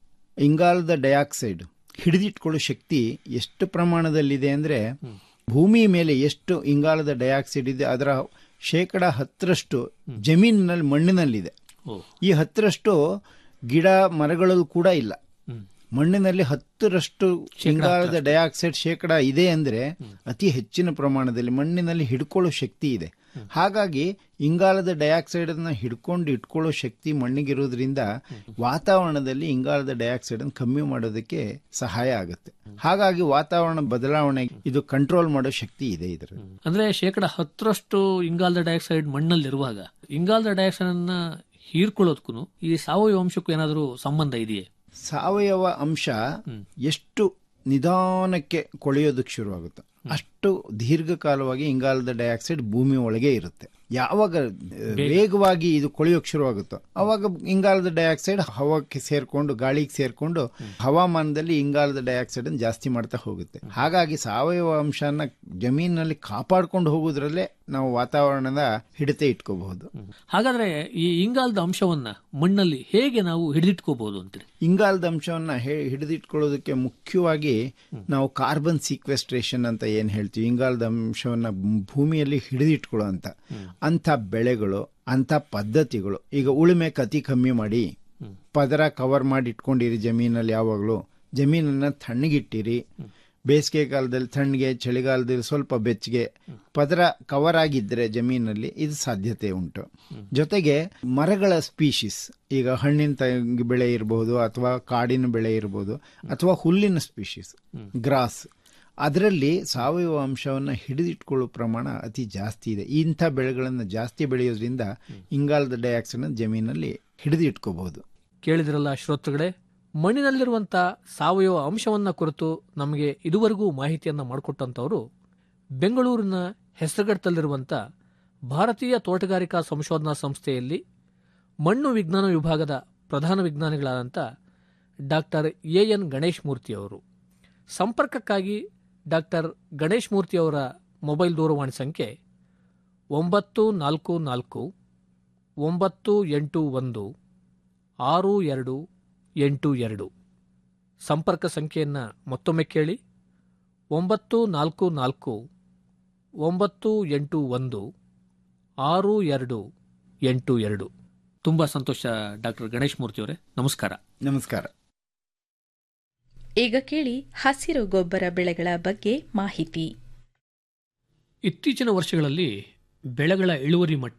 ಇಂಗಾಲದ ಡೈಆಕ್ಸೈಡ್ ಹಿಡಿದಿಟ್ಕೊಳ್ಳೋ ಶಕ್ತಿ ಎಷ್ಟು ಪ್ರಮಾಣದಲ್ಲಿದೆ ಅಂದ್ರೆ ಭೂಮಿ ಮೇಲೆ ಎಷ್ಟು ಇಂಗಾಲದ ಡೈಆಕ್ಸೈಡ್ ಇದೆ ಅದರ ಶೇಕಡ ಹತ್ತರಷ್ಟು ಜಮೀನಿನಲ್ಲಿ ಮಣ್ಣಿನಲ್ಲಿದೆ ಓ ಈ ಹತ್ತರಷ್ಟು ಗಿಡ ಮರಗಳಲ್ಲೂ ಕೂಡ ಇಲ್ಲ ಮಣ್ಣಿನಲ್ಲಿ ಹತ್ತರಷ್ಟು ಇಂಗಾಲದ ಡೈಆಕ್ಸೈಡ್ ಶೇಕಡ ಇದೆ ಅಂದ್ರೆ ಅತಿ ಹೆಚ್ಚಿನ ಪ್ರಮಾಣದಲ್ಲಿ ಮಣ್ಣಿನಲ್ಲಿ ಹಿಡ್ಕೊಳ್ಳೋ ಶಕ್ತಿ ಇದೆ ಹಾಗಾಗಿ ಇಂಗಾಲದ ಡೈಆಕ್ಸೈಡ್ ಅನ್ನ ಹಿಡ್ಕೊಂಡು ಇಟ್ಕೊಳ್ಳೋ ಶಕ್ತಿ ಮಣ್ಣಿಗಿರೋದ್ರಿಂದ ವಾತಾವರಣದಲ್ಲಿ ಇಂಗಾಲದ ಡೈಆಕ್ಸೈಡ್ ಅನ್ನು ಕಮ್ಮಿ ಮಾಡೋದಕ್ಕೆ ಸಹಾಯ ಆಗುತ್ತೆ ಹಾಗಾಗಿ ವಾತಾವರಣ ಬದಲಾವಣೆ ಇದು ಕಂಟ್ರೋಲ್ ಮಾಡೋ ಶಕ್ತಿ ಇದೆ ಇದರಲ್ಲಿ ಅಂದ್ರೆ ಶೇಕಡ ಹತ್ತರಷ್ಟು ಇಂಗಾಲದ ಡೈಆಕ್ಸೈಡ್ ಮಣ್ಣಲ್ಲಿರುವಾಗ ಇಂಗಾಲದ ಡೈಆಕ್ಸೈಡ್ ಅನ್ನ ಹೀರ್ಕೊಳ್ಳೋದಕ್ಕೂ ಈ ಸಾವಯವ ಅಂಶಕ್ಕೂ ಏನಾದರೂ ಸಂಬಂಧ ಇದೆಯೇ ಸಾವಯವ ಅಂಶ ಎಷ್ಟು ನಿಧಾನಕ್ಕೆ ಕೊಳೆಯೋದಕ್ಕೆ ಶುರುವಾಗುತ್ತೆ ಅಷ್ಟು ದೀರ್ಘಕಾಲವಾಗಿ ಇಂಗಾಲದ ಡೈಆಕ್ಸೈಡ್ ಭೂಮಿ ಒಳಗೆ ಇರುತ್ತೆ ಯಾವಾಗ ಆ, ವೇಗವಾಗಿ ಇದು ಕೊಳೆಯೋಕೆ ಶುರುವಾಗುತ್ತೋ ಅವಾಗ ಇಂಗಾಲದ ಡೈಆಕ್ಸೈಡ್ ಹವಾಕ್ಕೆ ಸೇರ್ಕೊಂಡು ಗಾಳಿಗೆ ಸೇರ್ಕೊಂಡು ಹವಾಮಾನದಲ್ಲಿ ಇಂಗಾಲದ ಡೈಆಕ್ಸೈಡ್ ಅನ್ನು ಜಾಸ್ತಿ ಮಾಡ್ತಾ ಹೋಗುತ್ತೆ ಹಾಗಾಗಿ ಸಾವಯವ ಅಂಶನ ಜಮೀನಿನಲ್ಲಿ ಕಾಪಾಡ್ಕೊಂಡು ಹೋಗೋದ್ರಲ್ಲೇ ನಾವು ವಾತಾವರಣದ ಹಿಡಿತೆ ಇಟ್ಕೋಬಹುದು ಹಾಗಾದ್ರೆ ಈ ಇಂಗಾಲದ ಅಂಶವನ್ನ ಮಣ್ಣಲ್ಲಿ ಹೇಗೆ ನಾವು ಹಿಡಿದಿಟ್ಕೋಬಹುದು ಅಂತೀರಿ ಇಂಗಾಲದ ಅಂಶವನ್ನ ಹೆ- ಹಿಡಿದಿಟ್ಕೊಳ್ಳೋದಕ್ಕೆ ಮುಖ್ಯವಾಗಿ ನಾವು ಕಾರ್ಬನ್ ಸೀಕ್ವೆಸ್ಟ್ರೇಷನ್ ಅಂತ ಏನ್ ಹೇಳ್ತೀವಿ ಇಂಗಾಲದ ಅಂಶವನ್ನ ಭೂಮಿಯಲ್ಲಿ ಹಿಡಿದಿಟ್ಕೊಳ್ಳೋ ಅಂತ ಅಂತ ಬೆಳೆಗಳು ಅಂತ ಪದ್ಧತಿಗಳು ಈಗ ಉಳುಮೆ ಕತಿ ಕಮ್ಮಿ ಮಾಡಿ ಪದರ ಕವರ್ ಮಾಡಿ ಇಟ್ಕೊಂಡಿರಿ ಜಮೀನಲ್ಲಿ ಯಾವಾಗಲೂ ಜಮೀನನ್ನ ತಣ್ಣಗಿಟ್ಟಿರಿ ಬೇಸಿಗೆ ಕಾಲದಲ್ಲಿ ತಣ್ಣಗೆ ಚಳಿಗಾಲದಲ್ಲಿ ಸ್ವಲ್ಪ ಬೆಚ್ಚಗೆ ಪದರ ಕವರ್ ಆಗಿದ್ರೆ ಜಮೀನಲ್ಲಿ ಇದು ಸಾಧ್ಯತೆ ಉಂಟು ಜೊತೆಗೆ ಮರಗಳ ಸ್ಪೀಶೀಸ್ ಈಗ ಹಣ್ಣಿನ ತ- ಬೆಳೆ ಇರಬಹುದು ಅಥವಾ ಕಾಡಿನ ಬೆಳೆ ಇರಬಹುದು ಅಥವಾ ಹುಲ್ಲಿನ ಸ್ಪೀಶೀಸ್ ಗ್ರಾಸ್ ಅದರಲ್ಲಿ ಸಾವಯವ ಅಂಶವನ್ನು ಹಿಡಿದಿಟ್ಕೊಳ್ಳೋ ಪ್ರಮಾಣ ಅತಿ ಜಾಸ್ತಿ ಇದೆ ಇಂಥ ಬೆಳೆಗಳನ್ನು ಜಾಸ್ತಿ ಬೆಳೆಯೋದ್ರಿಂದ ಇಂಗಾಲದ ಡೈಆಕ್ಸೈಡ್ ಜಮೀನಲ್ಲಿ ಹಿಡಿದಿಟ್ಕೋಬಹುದು ಕೇಳಿದ್ರಲ್ಲ ಶ್ರೋತೃಗಳೇ ಮಣ್ಣಿನಲ್ಲಿರುವಂಥ ಸಾವಯವ ಅಂಶವನ್ನ ಕುರಿತು ನಮಗೆ ಇದುವರೆಗೂ ಮಾಹಿತಿಯನ್ನ ಮಾಡಿಕೊಟ್ಟಂತವರು ಬೆಂಗಳೂರಿನ ಹೆಸರುಗಟ್ಟದಲ್ಲಿರುವಂಥ ಭಾರತೀಯ ತೋಟಗಾರಿಕಾ ಸಂಶೋಧನಾ ಸಂಸ್ಥೆಯಲ್ಲಿ ಮಣ್ಣು ವಿಜ್ಞಾನ ವಿಭಾಗದ ಪ್ರಧಾನ ವಿಜ್ಞಾನಿಗಳಾದಂಥ ಡಾಕ್ಟರ್ ಎ ಎನ್ ಗಣೇಶ್ ಮೂರ್ತಿಯವರು ಸಂಪರ್ಕಕ್ಕಾಗಿ ಡಾಕ್ಟರ್ ಗಣೇಶ್ ಮೂರ್ತಿಯವರ ಮೊಬೈಲ್ ದೂರವಾಣಿ ಸಂಖ್ಯೆ ಒಂಬತ್ತು ನಾಲ್ಕು ನಾಲ್ಕು ಒಂಬತ್ತು ಎಂಟು ಒಂದು ಆರು ಎರಡು ಎಂಟು ಎರಡು ಸಂಪರ್ಕ ಸಂಖ್ಯೆಯನ್ನು ಮತ್ತೊಮ್ಮೆ ಕೇಳಿ ಒಂಬತ್ತು ನಾಲ್ಕು ನಾಲ್ಕು ಒಂಬತ್ತು ಎಂಟು ಒಂದು ಆರು ಎರಡು ಎಂಟು ಎರಡು ತುಂಬ ಸಂತೋಷ ಡಾಕ್ಟರ್ ಗಣೇಶ್ ಮೂರ್ತಿಯವರೇ ನಮಸ್ಕಾರ ನಮಸ್ಕಾರ ಈಗ ಕೇಳಿ ಹಸಿರು ಗೊಬ್ಬರ ಬೆಳೆಗಳ ಬಗ್ಗೆ ಮಾಹಿತಿ ಇತ್ತೀಚಿನ ವರ್ಷಗಳಲ್ಲಿ ಬೆಳೆಗಳ ಇಳುವರಿ ಮಟ್ಟ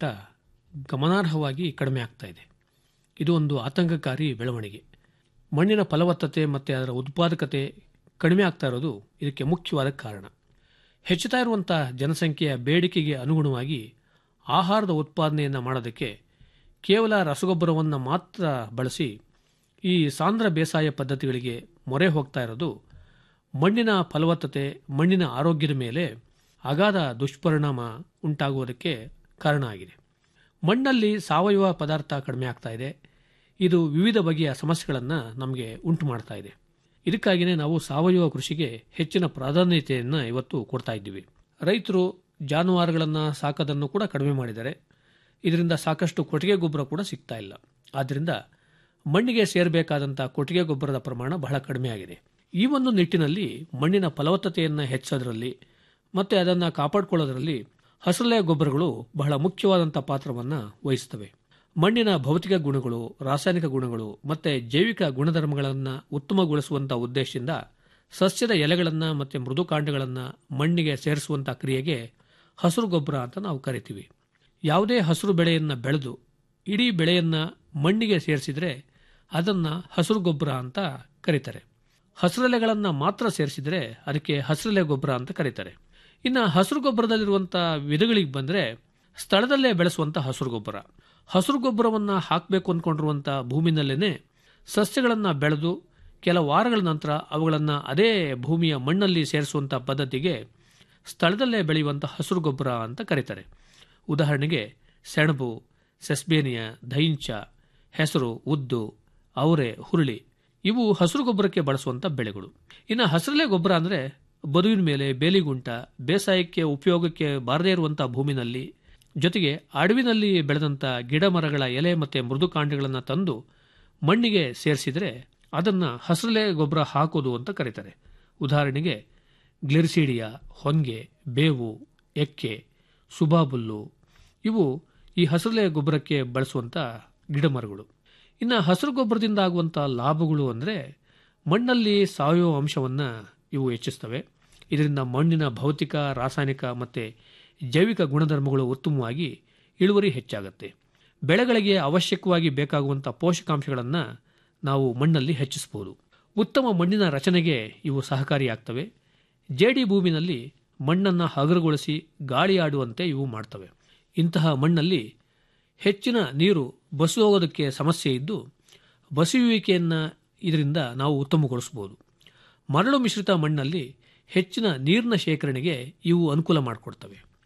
ಗಮನಾರ್ಹವಾಗಿ ಕಡಿಮೆ ಆಗ್ತಾ ಇದೆ ಇದು ಒಂದು ಆತಂಕಕಾರಿ ಬೆಳವಣಿಗೆ ಮಣ್ಣಿನ ಫಲವತ್ತತೆ ಮತ್ತು ಅದರ ಉತ್ಪಾದಕತೆ ಕಡಿಮೆ ಆಗ್ತಾ ಇರೋದು ಇದಕ್ಕೆ ಮುಖ್ಯವಾದ ಕಾರಣ ಹೆಚ್ಚುತ್ತಾ ಇರುವಂಥ ಜನಸಂಖ್ಯೆಯ ಬೇಡಿಕೆಗೆ ಅನುಗುಣವಾಗಿ ಆಹಾರದ ಉತ್ಪಾದನೆಯನ್ನು ಮಾಡೋದಕ್ಕೆ ಕೇವಲ ರಸಗೊಬ್ಬರವನ್ನು ಮಾತ್ರ ಬಳಸಿ ಈ ಸಾಂದ್ರ ಬೇಸಾಯ ಪದ್ಧತಿಗಳಿಗೆ ಮೊರೆ ಹೋಗ್ತಾ ಇರೋದು ಮಣ್ಣಿನ ಫಲವತ್ತತೆ ಮಣ್ಣಿನ ಆರೋಗ್ಯದ ಮೇಲೆ ಅಗಾಧ ದುಷ್ಪರಿಣಾಮ ಉಂಟಾಗುವುದಕ್ಕೆ ಕಾರಣ ಆಗಿದೆ ಮಣ್ಣಲ್ಲಿ ಸಾವಯವ ಪದಾರ್ಥ ಕಡಿಮೆ ಆಗ್ತಾ ಇದೆ ಇದು ವಿವಿಧ ಬಗೆಯ ಸಮಸ್ಯೆಗಳನ್ನು ನಮಗೆ ಉಂಟು ಮಾಡ್ತಾ ಇದೆ ಇದಕ್ಕಾಗಿಯೇ ನಾವು ಸಾವಯವ ಕೃಷಿಗೆ ಹೆಚ್ಚಿನ ಪ್ರಾಧಾನ್ಯತೆಯನ್ನು ಇವತ್ತು ಕೊಡ್ತಾ ಇದ್ದೀವಿ ರೈತರು ಜಾನುವಾರುಗಳನ್ನು ಸಾಕೋದನ್ನು ಕೂಡ ಕಡಿಮೆ ಮಾಡಿದ್ದಾರೆ ಇದರಿಂದ ಸಾಕಷ್ಟು ಕೊಟ್ಟಿಗೆ ಗೊಬ್ಬರ ಕೂಡ ಸಿಗ್ತಾ ಇಲ್ಲ ಆದ್ದರಿಂದ ಮಣ್ಣಿಗೆ ಸೇರಬೇಕಾದಂಥ ಕೊಟ್ಟಿಗೆ ಗೊಬ್ಬರದ ಪ್ರಮಾಣ ಬಹಳ ಕಡಿಮೆ ಆಗಿದೆ ಈ ಒಂದು ನಿಟ್ಟಿನಲ್ಲಿ ಮಣ್ಣಿನ ಫಲವತ್ತತೆಯನ್ನು ಹೆಚ್ಚೋದ್ರಲ್ಲಿ ಮತ್ತು ಅದನ್ನು ಕಾಪಾಡಿಕೊಳ್ಳೋದ್ರಲ್ಲಿ ಹಸರಲೆ ಗೊಬ್ಬರಗಳು ಬಹಳ ಮುಖ್ಯವಾದಂಥ ಪಾತ್ರವನ್ನು ವಹಿಸುತ್ತವೆ ಮಣ್ಣಿನ ಭೌತಿಕ ಗುಣಗಳು ರಾಸಾಯನಿಕ ಗುಣಗಳು ಮತ್ತು ಜೈವಿಕ ಗುಣಧರ್ಮಗಳನ್ನು ಉತ್ತಮಗೊಳಿಸುವಂಥ ಉದ್ದೇಶದಿಂದ ಸಸ್ಯದ ಎಲೆಗಳನ್ನು ಮತ್ತು ಮೃದುಕಾಂಡಗಳನ್ನು ಮಣ್ಣಿಗೆ ಸೇರಿಸುವಂಥ ಕ್ರಿಯೆಗೆ ಹಸಿರು ಗೊಬ್ಬರ ಅಂತ ನಾವು ಕರಿತೀವಿ ಯಾವುದೇ ಹಸಿರು ಬೆಳೆಯನ್ನು ಬೆಳೆದು ಇಡೀ ಬೆಳೆಯನ್ನು ಮಣ್ಣಿಗೆ ಸೇರಿಸಿದರೆ ಅದನ್ನು ಹಸಿರು ಗೊಬ್ಬರ ಅಂತ ಕರೀತಾರೆ ಹಸಿರೆಲೆಗಳನ್ನು ಮಾತ್ರ ಸೇರಿಸಿದರೆ ಅದಕ್ಕೆ ಹಸಿರೆಲೆ ಗೊಬ್ಬರ ಅಂತ ಕರೀತಾರೆ ಇನ್ನು ಹಸಿರು ಗೊಬ್ಬರದಲ್ಲಿರುವಂಥ ವಿಧಗಳಿಗೆ ಬಂದರೆ ಸ್ಥಳದಲ್ಲೇ ಬೆಳೆಸುವಂಥ ಹಸಿರು ಗೊಬ್ಬರ ಹಸಿರು ಗೊಬ್ಬರವನ್ನು ಹಾಕಬೇಕು ಅಂದ್ಕೊಂಡಿರುವಂಥ ಭೂಮಿನಲ್ಲೇ ಸಸ್ಯಗಳನ್ನು ಬೆಳೆದು ಕೆಲ ವಾರಗಳ ನಂತರ ಅವುಗಳನ್ನು ಅದೇ ಭೂಮಿಯ ಮಣ್ಣಲ್ಲಿ ಸೇರಿಸುವಂಥ ಪದ್ಧತಿಗೆ ಸ್ಥಳದಲ್ಲೇ ಬೆಳೆಯುವಂಥ ಹಸಿರು ಗೊಬ್ಬರ ಅಂತ ಕರೀತಾರೆ ಉದಾಹರಣೆಗೆ ಸೆಣಬು ಸೆಸ್ಬೇನಿಯಾ ದೈಂಚ ಹೆಸರು ಉದ್ದು ಅವರೆ ಹುರುಳಿ ಇವು ಹಸಿರು ಗೊಬ್ಬರಕ್ಕೆ ಬಳಸುವಂಥ ಬೆಳೆಗಳು ಇನ್ನು ಹಸಿರಲೆ ಗೊಬ್ಬರ ಅಂದರೆ ಬದುವಿನ ಮೇಲೆ ಬೇಲಿಗುಂಟ ಬೇಸಾಯಕ್ಕೆ ಉಪಯೋಗಕ್ಕೆ ಬಾರದೇ ಇರುವಂಥ ಭೂಮಿನಲ್ಲಿ ಜೊತೆಗೆ ಅಡವಿನಲ್ಲಿ ಬೆಳೆದಂಥ ಗಿಡ ಮರಗಳ ಎಲೆ ಮತ್ತು ಮೃದುಕಾಂಡಗಳನ್ನು ತಂದು ಮಣ್ಣಿಗೆ ಸೇರಿಸಿದರೆ ಅದನ್ನು ಹಸಿರಲೆ ಗೊಬ್ಬರ ಹಾಕೋದು ಅಂತ ಕರೀತಾರೆ ಉದಾಹರಣೆಗೆ ಗ್ಲಿರ್ಸಿಡಿಯಾ ಹೊಂಗೆ ಬೇವು ಎಕ್ಕೆ ಸುಬಾಬುಲ್ಲು ಇವು ಈ ಹಸಿರಲೆ ಗೊಬ್ಬರಕ್ಕೆ ಬಳಸುವಂಥ ಗಿಡಮರಗಳು ಇನ್ನು ಹಸಿರು ಗೊಬ್ಬರದಿಂದ ಆಗುವಂಥ ಲಾಭಗಳು ಅಂದರೆ ಮಣ್ಣಲ್ಲಿ ಸಾವಯವ ಅಂಶವನ್ನು ಇವು ಹೆಚ್ಚಿಸ್ತವೆ ಇದರಿಂದ ಮಣ್ಣಿನ ಭೌತಿಕ ರಾಸಾಯನಿಕ ಮತ್ತು ಜೈವಿಕ ಗುಣಧರ್ಮಗಳು ಉತ್ತಮವಾಗಿ ಇಳುವರಿ ಹೆಚ್ಚಾಗುತ್ತೆ ಬೆಳೆಗಳಿಗೆ ಅವಶ್ಯಕವಾಗಿ ಬೇಕಾಗುವಂಥ ಪೋಷಕಾಂಶಗಳನ್ನು ನಾವು ಮಣ್ಣಲ್ಲಿ ಹೆಚ್ಚಿಸಬಹುದು ಉತ್ತಮ ಮಣ್ಣಿನ ರಚನೆಗೆ ಇವು ಸಹಕಾರಿಯಾಗ್ತವೆ ಜೇಡಿ ಭೂಮಿನಲ್ಲಿ ಮಣ್ಣನ್ನು ಹಗರುಗೊಳಿಸಿ ಗಾಳಿ ಆಡುವಂತೆ ಇವು ಮಾಡ್ತವೆ ಇಂತಹ ಮಣ್ಣಲ್ಲಿ ಹೆಚ್ಚಿನ ನೀರು ಬಸಿ ಹೋಗೋದಕ್ಕೆ ಸಮಸ್ಯೆ ಇದ್ದು ಬಸಿಯುವಿಕೆಯನ್ನು ಇದರಿಂದ ನಾವು ಉತ್ತಮಗೊಳಿಸಬಹುದು ಮರಳು ಮಿಶ್ರಿತ ಮಣ್ಣಲ್ಲಿ ಹೆಚ್ಚಿನ ನೀರಿನ ಶೇಖರಣೆಗೆ ಇವು ಅನುಕೂಲ ಮಾಡಿಕೊಡ್ತವೆ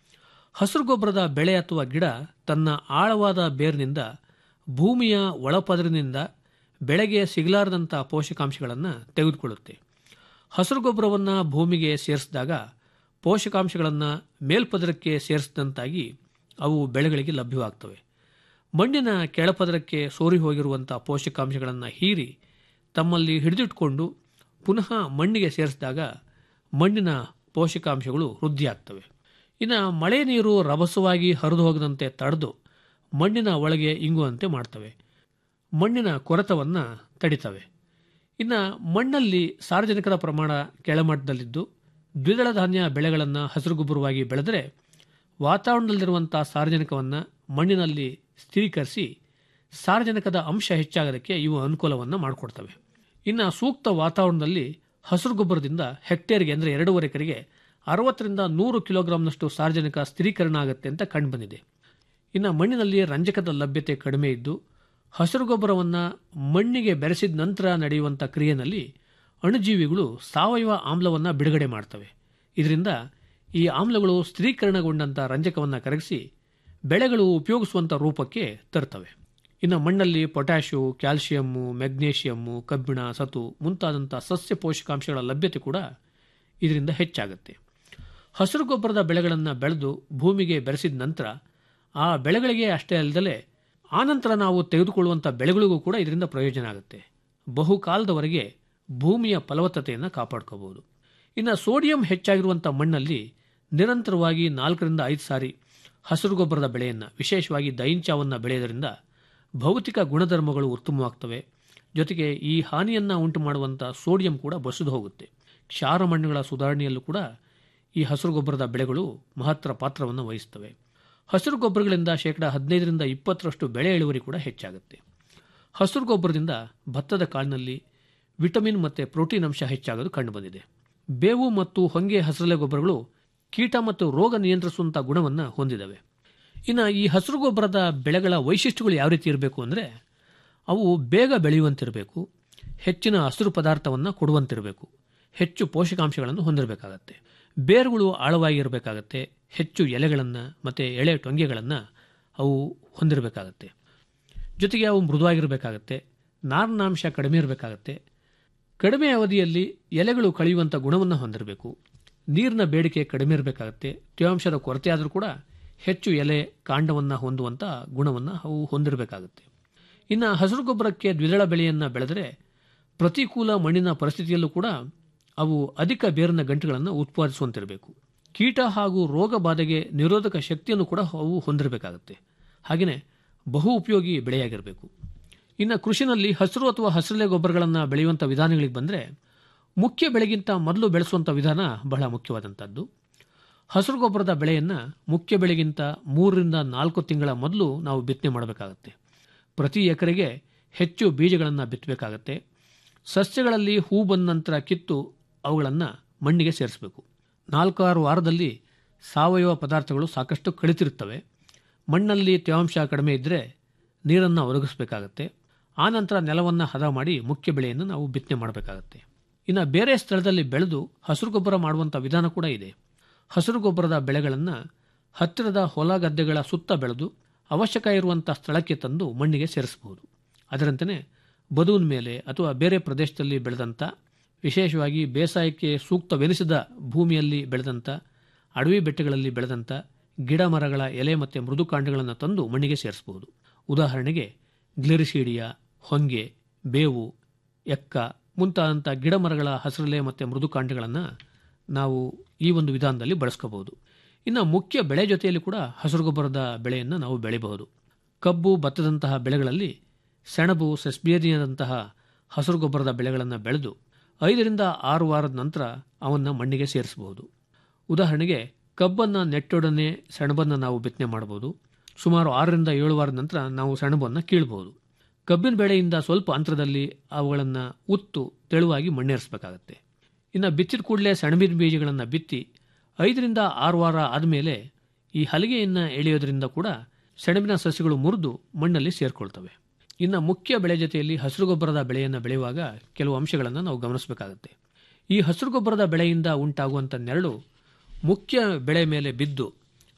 ಹಸಿರು ಗೊಬ್ಬರದ ಬೆಳೆ ಅಥವಾ ಗಿಡ ತನ್ನ ಆಳವಾದ ಬೇರಿನಿಂದ ಭೂಮಿಯ ಒಳಪದರಿನಿಂದ ಬೆಳೆಗೆ ಸಿಗಲಾರದಂಥ ಪೋಷಕಾಂಶಗಳನ್ನು ತೆಗೆದುಕೊಳ್ಳುತ್ತೆ ಹಸಿರು ಗೊಬ್ಬರವನ್ನು ಭೂಮಿಗೆ ಸೇರಿಸಿದಾಗ ಪೋಷಕಾಂಶಗಳನ್ನು ಮೇಲ್ಪದರಕ್ಕೆ ಸೇರಿಸಿದಂತಾಗಿ ಅವು ಬೆಳೆಗಳಿಗೆ ಲಭ್ಯವಾಗ್ತವೆ ಮಣ್ಣಿನ ಕೆಳಪದರಕ್ಕೆ ಸೋರಿ ಹೋಗಿರುವಂಥ ಪೋಷಕಾಂಶಗಳನ್ನು ಹೀರಿ ತಮ್ಮಲ್ಲಿ ಹಿಡಿದಿಟ್ಕೊಂಡು ಪುನಃ ಮಣ್ಣಿಗೆ ಸೇರಿಸಿದಾಗ ಮಣ್ಣಿನ ಪೋಷಕಾಂಶಗಳು ವೃದ್ಧಿಯಾಗ್ತವೆ ಇನ್ನು ಮಳೆ ನೀರು ರಭಸವಾಗಿ ಹರಿದು ಹೋಗದಂತೆ ತಡೆದು ಮಣ್ಣಿನ ಒಳಗೆ ಇಂಗುವಂತೆ ಮಾಡ್ತವೆ ಮಣ್ಣಿನ ಕೊರೆತವನ್ನು ತಡಿತವೆ ಇನ್ನು ಮಣ್ಣಲ್ಲಿ ಸಾರ್ವಜನಿಕರ ಪ್ರಮಾಣ ಕೆಳಮಟ್ಟದಲ್ಲಿದ್ದು ದ್ವಿದಳ ಧಾನ್ಯ ಬೆಳೆಗಳನ್ನು ಹಸಿರು ಗೊಬ್ಬರವಾಗಿ ಬೆಳೆದರೆ ವಾತಾವರಣದಲ್ಲಿರುವಂಥ ಸಾರ್ವಜನಿಕವನ್ನು ಮಣ್ಣಿನಲ್ಲಿ ಸ್ಥಿರೀಕರಿಸಿ ಸಾರ್ವಜನಿಕದ ಅಂಶ ಹೆಚ್ಚಾಗೋದಕ್ಕೆ ಇವು ಅನುಕೂಲವನ್ನು ಮಾಡಿಕೊಡ್ತವೆ ಇನ್ನು ಸೂಕ್ತ ವಾತಾವರಣದಲ್ಲಿ ಹಸಿರು ಗೊಬ್ಬರದಿಂದ ಹೆಕ್ಟೇರ್ಗೆ ಅಂದರೆ ಎರಡೂವರೆ ಎಕರೆಗೆ ಅರವತ್ತರಿಂದ ನೂರು ಕಿಲೋಗ್ರಾಂನಷ್ಟು ಸಾರ್ವಜನಿಕ ಸ್ಥಿರೀಕರಣ ಆಗುತ್ತೆ ಅಂತ ಕಂಡುಬಂದಿದೆ ಇನ್ನು ಮಣ್ಣಿನಲ್ಲಿ ರಂಜಕದ ಲಭ್ಯತೆ ಕಡಿಮೆ ಇದ್ದು ಹಸಿರು ಗೊಬ್ಬರವನ್ನು ಮಣ್ಣಿಗೆ ಬೆರೆಸಿದ ನಂತರ ನಡೆಯುವಂಥ ಕ್ರಿಯೆಯಲ್ಲಿ ಅಣುಜೀವಿಗಳು ಸಾವಯವ ಆಮ್ಲವನ್ನು ಬಿಡುಗಡೆ ಮಾಡ್ತವೆ ಇದರಿಂದ ಈ ಆಮ್ಲಗಳು ಸ್ಥಿರೀಕರಣಗೊಂಡಂಥ ರಂಜಕವನ್ನು ಕರಗಿಸಿ ಬೆಳೆಗಳು ಉಪಯೋಗಿಸುವಂಥ ರೂಪಕ್ಕೆ ತರ್ತವೆ ಇನ್ನು ಮಣ್ಣಲ್ಲಿ ಪೊಟ್ಯಾಷಿಯು ಕ್ಯಾಲ್ಸಿಯಮ್ಮು ಮೆಗ್ನೀಷಿಯಮ್ಮು ಕಬ್ಬಿಣ ಸತು ಮುಂತಾದಂಥ ಸಸ್ಯ ಪೋಷಕಾಂಶಗಳ ಲಭ್ಯತೆ ಕೂಡ ಇದರಿಂದ ಹೆಚ್ಚಾಗುತ್ತೆ ಹಸಿರು ಗೊಬ್ಬರದ ಬೆಳೆಗಳನ್ನು ಬೆಳೆದು ಭೂಮಿಗೆ ಬೆರೆಸಿದ ನಂತರ ಆ ಬೆಳೆಗಳಿಗೆ ಅಷ್ಟೇ ಅಲ್ಲದೆ ಆನಂತರ ನಾವು ತೆಗೆದುಕೊಳ್ಳುವಂಥ ಬೆಳೆಗಳಿಗೂ ಕೂಡ ಇದರಿಂದ ಪ್ರಯೋಜನ ಆಗುತ್ತೆ ಬಹುಕಾಲದವರೆಗೆ ಭೂಮಿಯ ಫಲವತ್ತತೆಯನ್ನು ಕಾಪಾಡ್ಕೋಬಹುದು ಇನ್ನು ಸೋಡಿಯಂ ಹೆಚ್ಚಾಗಿರುವಂಥ ಮಣ್ಣಲ್ಲಿ ನಿರಂತರವಾಗಿ ನಾಲ್ಕರಿಂದ ಐದು ಸಾರಿ ಹಸಿರು ಗೊಬ್ಬರದ ಬೆಳೆಯನ್ನು ವಿಶೇಷವಾಗಿ ದೈಂಚಾವನ್ನು ಬೆಳೆಯೋದರಿಂದ ಭೌತಿಕ ಗುಣಧರ್ಮಗಳು ಉತ್ತಮವಾಗ್ತವೆ ಜೊತೆಗೆ ಈ ಹಾನಿಯನ್ನು ಉಂಟು ಮಾಡುವಂಥ ಸೋಡಿಯಂ ಕೂಡ ಬಸಿದು ಹೋಗುತ್ತೆ ಕ್ಷಾರ ಮಣ್ಣುಗಳ ಸುಧಾರಣೆಯಲ್ಲೂ ಕೂಡ ಈ ಹಸಿರು ಗೊಬ್ಬರದ ಬೆಳೆಗಳು ಮಹತ್ತರ ಪಾತ್ರವನ್ನು ವಹಿಸ್ತವೆ ಹಸಿರು ಗೊಬ್ಬರಗಳಿಂದ ಶೇಕಡ ಹದಿನೈದರಿಂದ ಇಪ್ಪತ್ತರಷ್ಟು ಬೆಳೆ ಇಳುವರಿ ಕೂಡ ಹೆಚ್ಚಾಗುತ್ತೆ ಹಸಿರು ಗೊಬ್ಬರದಿಂದ ಭತ್ತದ ಕಾಳಿನಲ್ಲಿ ವಿಟಮಿನ್ ಮತ್ತು ಪ್ರೋಟೀನ್ ಅಂಶ ಹೆಚ್ಚಾಗೋದು ಕಂಡುಬಂದಿದೆ ಬೇವು ಮತ್ತು ಹೊಂಗೆ ಹಸಿರೆಲೆ ಗೊಬ್ಬರಗಳು ಕೀಟ ಮತ್ತು ರೋಗ ನಿಯಂತ್ರಿಸುವಂಥ ಗುಣವನ್ನು ಹೊಂದಿದವೆ ಇನ್ನು ಈ ಹಸಿರು ಗೊಬ್ಬರದ ಬೆಳೆಗಳ ವೈಶಿಷ್ಟ್ಯಗಳು ಯಾವ ರೀತಿ ಇರಬೇಕು ಅಂದರೆ ಅವು ಬೇಗ ಬೆಳೆಯುವಂತಿರಬೇಕು ಹೆಚ್ಚಿನ ಹಸಿರು ಪದಾರ್ಥವನ್ನು ಕೊಡುವಂತಿರಬೇಕು ಹೆಚ್ಚು ಪೋಷಕಾಂಶಗಳನ್ನು ಹೊಂದಿರಬೇಕಾಗತ್ತೆ ಬೇರುಗಳು ಆಳವಾಗಿ ಇರಬೇಕಾಗತ್ತೆ ಹೆಚ್ಚು ಎಲೆಗಳನ್ನು ಮತ್ತು ಎಳೆ ಟೊಂಗೆಗಳನ್ನು ಅವು ಹೊಂದಿರಬೇಕಾಗತ್ತೆ ಜೊತೆಗೆ ಅವು ಮೃದುವಾಗಿರಬೇಕಾಗತ್ತೆ ನಾರಿನಾಂಶ ಕಡಿಮೆ ಇರಬೇಕಾಗತ್ತೆ ಕಡಿಮೆ ಅವಧಿಯಲ್ಲಿ ಎಲೆಗಳು ಕಳೆಯುವಂಥ ಗುಣವನ್ನು ಹೊಂದಿರಬೇಕು ನೀರಿನ ಬೇಡಿಕೆ ಕಡಿಮೆ ಇರಬೇಕಾಗತ್ತೆ ತೇವಾಂಶದ ಕೊರತೆ ಆದರೂ ಕೂಡ ಹೆಚ್ಚು ಎಲೆ ಕಾಂಡವನ್ನು ಹೊಂದುವಂಥ ಗುಣವನ್ನು ಅವು ಹೊಂದಿರಬೇಕಾಗುತ್ತೆ ಇನ್ನು ಹಸಿರು ಗೊಬ್ಬರಕ್ಕೆ ದ್ವಿದಳ ಬೆಳೆಯನ್ನು ಬೆಳೆದರೆ ಪ್ರತಿಕೂಲ ಮಣ್ಣಿನ ಪರಿಸ್ಥಿತಿಯಲ್ಲೂ ಕೂಡ ಅವು ಅಧಿಕ ಬೇರಿನ ಗಂಟುಗಳನ್ನು ಉತ್ಪಾದಿಸುವಂತಿರಬೇಕು ಕೀಟ ಹಾಗೂ ರೋಗ ಬಾಧೆಗೆ ನಿರೋಧಕ ಶಕ್ತಿಯನ್ನು ಕೂಡ ಅವು ಹೊಂದಿರಬೇಕಾಗುತ್ತೆ ಹಾಗೆಯೇ ಬಹು ಉಪಯೋಗಿ ಬೆಳೆಯಾಗಿರಬೇಕು ಇನ್ನು ಕೃಷಿನಲ್ಲಿ ಹಸಿರು ಅಥವಾ ಹಸಿರೆಲೆ ಗೊಬ್ಬರಗಳನ್ನು ಬೆಳೆಯುವಂಥ ವಿಧಾನಗಳಿಗೆ ಬಂದರೆ ಮುಖ್ಯ ಬೆಳೆಗಿಂತ ಮೊದಲು ಬೆಳೆಸುವಂಥ ವಿಧಾನ ಬಹಳ ಮುಖ್ಯವಾದಂಥದ್ದು ಹಸಿರು ಗೊಬ್ಬರದ ಬೆಳೆಯನ್ನು ಮುಖ್ಯ ಬೆಳೆಗಿಂತ ಮೂರರಿಂದ ನಾಲ್ಕು ತಿಂಗಳ ಮೊದಲು ನಾವು ಬಿತ್ತನೆ ಮಾಡಬೇಕಾಗತ್ತೆ ಪ್ರತಿ ಎಕರೆಗೆ ಹೆಚ್ಚು ಬೀಜಗಳನ್ನು ಬಿತ್ತಬೇಕಾಗತ್ತೆ ಸಸ್ಯಗಳಲ್ಲಿ ಹೂ ಬಂದ ನಂತರ ಕಿತ್ತು ಅವುಗಳನ್ನು ಮಣ್ಣಿಗೆ ಸೇರಿಸಬೇಕು ನಾಲ್ಕಾರು ವಾರದಲ್ಲಿ ಸಾವಯವ ಪದಾರ್ಥಗಳು ಸಾಕಷ್ಟು ಕಳಿತಿರುತ್ತವೆ ಮಣ್ಣಲ್ಲಿ ತೇವಾಂಶ ಕಡಿಮೆ ಇದ್ದರೆ ನೀರನ್ನು ಒದಗಿಸಬೇಕಾಗತ್ತೆ ಆನಂತರ ನೆಲವನ್ನು ಹದ ಮಾಡಿ ಮುಖ್ಯ ಬೆಳೆಯನ್ನು ನಾವು ಬಿತ್ತನೆ ಮಾಡಬೇಕಾಗತ್ತೆ ಇನ್ನು ಬೇರೆ ಸ್ಥಳದಲ್ಲಿ ಬೆಳೆದು ಹಸಿರು ಗೊಬ್ಬರ ಮಾಡುವಂಥ ವಿಧಾನ ಕೂಡ ಇದೆ ಹಸಿರು ಗೊಬ್ಬರದ ಬೆಳೆಗಳನ್ನು ಹತ್ತಿರದ ಹೊಲ ಗದ್ದೆಗಳ ಸುತ್ತ ಬೆಳೆದು ಅವಶ್ಯಕ ಇರುವಂಥ ಸ್ಥಳಕ್ಕೆ ತಂದು ಮಣ್ಣಿಗೆ ಸೇರಿಸಬಹುದು ಅದರಂತೆಯೇ ಬದುವಿನ ಮೇಲೆ ಅಥವಾ ಬೇರೆ ಪ್ರದೇಶದಲ್ಲಿ ಬೆಳೆದಂಥ ವಿಶೇಷವಾಗಿ ಬೇಸಾಯಕ್ಕೆ ಸೂಕ್ತವೆನಿಸಿದ ಭೂಮಿಯಲ್ಲಿ ಬೆಳೆದಂಥ ಅಡವಿ ಬೆಟ್ಟಗಳಲ್ಲಿ ಬೆಳೆದಂಥ ಗಿಡ ಮರಗಳ ಎಲೆ ಮತ್ತು ಮೃದುಕಾಂಡಗಳನ್ನು ತಂದು ಮಣ್ಣಿಗೆ ಸೇರಿಸಬಹುದು ಉದಾಹರಣೆಗೆ ಗ್ಲಿರಿಸೀಡಿಯಾ ಹೊಂಗೆ ಬೇವು ಎಕ್ಕ ಮುಂತಾದಂಥ ಗಿಡ ಮರಗಳ ಹಸಿರೆಲೆ ಮತ್ತು ಮೃದುಕಾಂಡಗಳನ್ನು ನಾವು ಈ ಒಂದು ವಿಧಾನದಲ್ಲಿ ಬಳಸ್ಕೋಬಹುದು ಇನ್ನು ಮುಖ್ಯ ಬೆಳೆ ಜೊತೆಯಲ್ಲಿ ಕೂಡ ಹಸಿರು ಗೊಬ್ಬರದ ಬೆಳೆಯನ್ನು ನಾವು ಬೆಳೆಯಬಹುದು ಕಬ್ಬು ಭತ್ತದಂತಹ ಬೆಳೆಗಳಲ್ಲಿ ಸೆಣಬು ಸೆಸ್ಬೇರಿಯಾದಂತಹ ಹಸಿರು ಗೊಬ್ಬರದ ಬೆಳೆಗಳನ್ನು ಬೆಳೆದು ಐದರಿಂದ ಆರು ವಾರದ ನಂತರ ಅವನ್ನು ಮಣ್ಣಿಗೆ ಸೇರಿಸಬಹುದು ಉದಾಹರಣೆಗೆ ಕಬ್ಬನ್ನು ನೆಟ್ಟೊಡನೆ ಸೆಣಬನ್ನು ನಾವು ಬಿತ್ತನೆ ಮಾಡಬಹುದು ಸುಮಾರು ಆರರಿಂದ ಏಳು ವಾರದ ನಂತರ ನಾವು ಸೆಣಬನ್ನು ಕೀಳಬಹುದು ಕಬ್ಬಿನ ಬೆಳೆಯಿಂದ ಸ್ವಲ್ಪ ಅಂತರದಲ್ಲಿ ಅವುಗಳನ್ನು ಉತ್ತು ತೆಳುವಾಗಿ ಮಣ್ಣೇರಿಸಬೇಕಾಗತ್ತೆ ಇನ್ನು ಬಿತ್ತಿದ ಕೂಡಲೇ ಸೆಣಬಿನ ಬೀಜಗಳನ್ನು ಬಿತ್ತಿ ಐದರಿಂದ ಆರು ವಾರ ಆದಮೇಲೆ ಈ ಹಲಿಗೆಯನ್ನು ಎಳೆಯೋದ್ರಿಂದ ಕೂಡ ಸೆಣಬಿನ ಸಸ್ಯಗಳು ಮುರಿದು ಮಣ್ಣಲ್ಲಿ ಸೇರಿಕೊಳ್ತವೆ ಇನ್ನು ಮುಖ್ಯ ಬೆಳೆ ಜೊತೆಯಲ್ಲಿ ಹಸಿರು ಗೊಬ್ಬರದ ಬೆಳೆಯನ್ನು ಬೆಳೆಯುವಾಗ ಕೆಲವು ಅಂಶಗಳನ್ನು ನಾವು ಗಮನಿಸಬೇಕಾಗುತ್ತೆ ಈ ಹಸಿರು ಗೊಬ್ಬರದ ಬೆಳೆಯಿಂದ ಉಂಟಾಗುವಂಥ ನೆರಳು ಮುಖ್ಯ ಬೆಳೆ ಮೇಲೆ ಬಿದ್ದು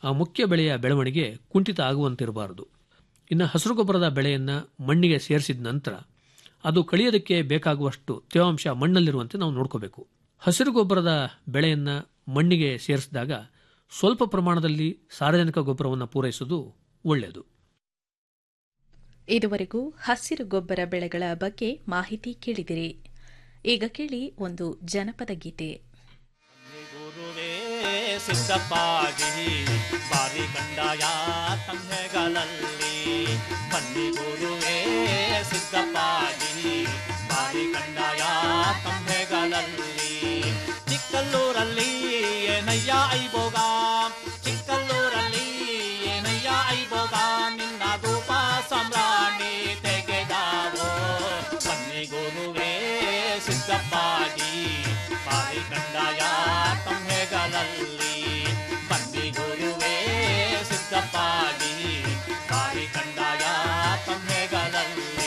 ಆ ಮುಖ್ಯ ಬೆಳೆಯ ಬೆಳವಣಿಗೆ ಕುಂಠಿತ ಆಗುವಂತಿರಬಾರದು ಇನ್ನು ಹಸಿರು ಗೊಬ್ಬರದ ಬೆಳೆಯನ್ನು ಮಣ್ಣಿಗೆ ಸೇರಿಸಿದ ನಂತರ ಅದು ಕಳಿಯೋದಕ್ಕೆ ಬೇಕಾಗುವಷ್ಟು ತೇವಾಂಶ ಮಣ್ಣಲ್ಲಿರುವಂತೆ ನಾವು ನೋಡ್ಕೋಬೇಕು ಹಸಿರು ಗೊಬ್ಬರದ ಬೆಳೆಯನ್ನು ಮಣ್ಣಿಗೆ ಸೇರಿಸಿದಾಗ ಸ್ವಲ್ಪ ಪ್ರಮಾಣದಲ್ಲಿ ಸಾರ್ವಜನಿಕ ಗೊಬ್ಬರವನ್ನು ಪೂರೈಸುವುದು ಒಳ್ಳೆಯದು ಇದುವರೆಗೂ ಹಸಿರು ಗೊಬ್ಬರ ಬೆಳೆಗಳ ಬಗ್ಗೆ ಮಾಹಿತಿ ಕೇಳಿದಿರಿ ಈಗ ಕೇಳಿ ಒಂದು ಜನಪದ ಗೀತೆ ಗುರುವೇ ಸಿದ್ದಪ್ಪಾಗಿ ಬಾರಿ ಕಂಡಾಯ ತಂದೆಗಳಲ್ಲಿ ಬನ್ನಿ ಗುರುವೇ ಸಿದ್ದಪ್ಪಾಗಿ ಬಾರಿ ಕಂಡಾಯ ತಂದೆಗಳಲ್ಲಿ ಚಿಕ್ಕಲ್ಲೂರಲ್ಲಿ ಏನಯ್ಯ ಐಬೋಗ ಚಿಕ್ಕಲ್ಲೂರಲ್ಲಿ ಏನಯ್ಯ ಐಬೋಗ ನಿನ್ನ ರೂಪ ಸಾಮ್ರಾಣಿ ತೆಗೆದಾವೋ ಬನ್ನಿ ಗುರುವೇ ಸಿದ್ದಪ್ಪಾಗಿ ಬಾರಿ ಕಂಡಾಯ ತಂದೆಗಳಲ್ಲಿ ಬನ್ನಿ ಗುರುವೇ ಸಿದ್ದಪ್ಪಾಗಿ ಬಾರಿ ಕಂಡಾಯ ತಂದೆಗಳಲ್ಲಿ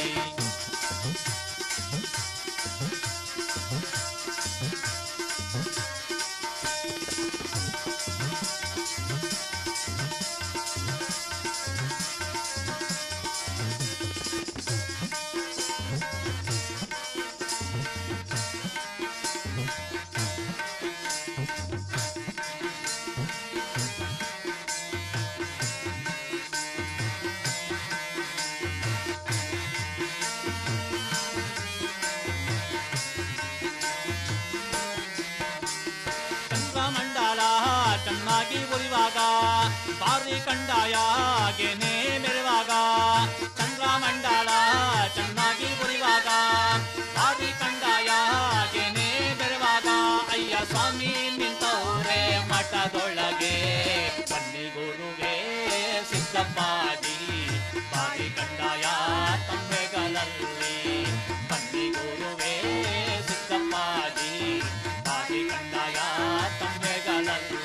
ಚಂದ್ರಮಂಡಲ ಚೆನ್ನಾಗಿ ಉರಿವಾಗ ಬಾರಿ ಕಂಡಾಯ ಗೆನೆ ಮೆರೆವಾಗ ಚಂದ್ರಮಂಡಲ ಚೆನ್ನಾಗಿ ಉರಿವಾಗ ಬಾರಿ ಕಂಡಾಯ ಗೆನೆ ಬೆರೆವಾಗ ಅಯ್ಯ ಸ್ವಾಮಿ ನಿಂತವ್ರೆ ಮಠದೊಳಗೆ ಬನ್ನಿ ಗುರುವೇ ಸಿದ್ದಪ್ಪಾಗಿ ಬಾರಿ ಕಂಡಾಯ ತಂದೆಗಳಲ್ಲಿ ಬನ್ನಿ ಗುರುವೇ ಸಿದ್ದಪ್ಪಾಗಿ ಬಾರಿ ಕಂಡಾಯ ತಂದೆಗಳಲ್ಲಿ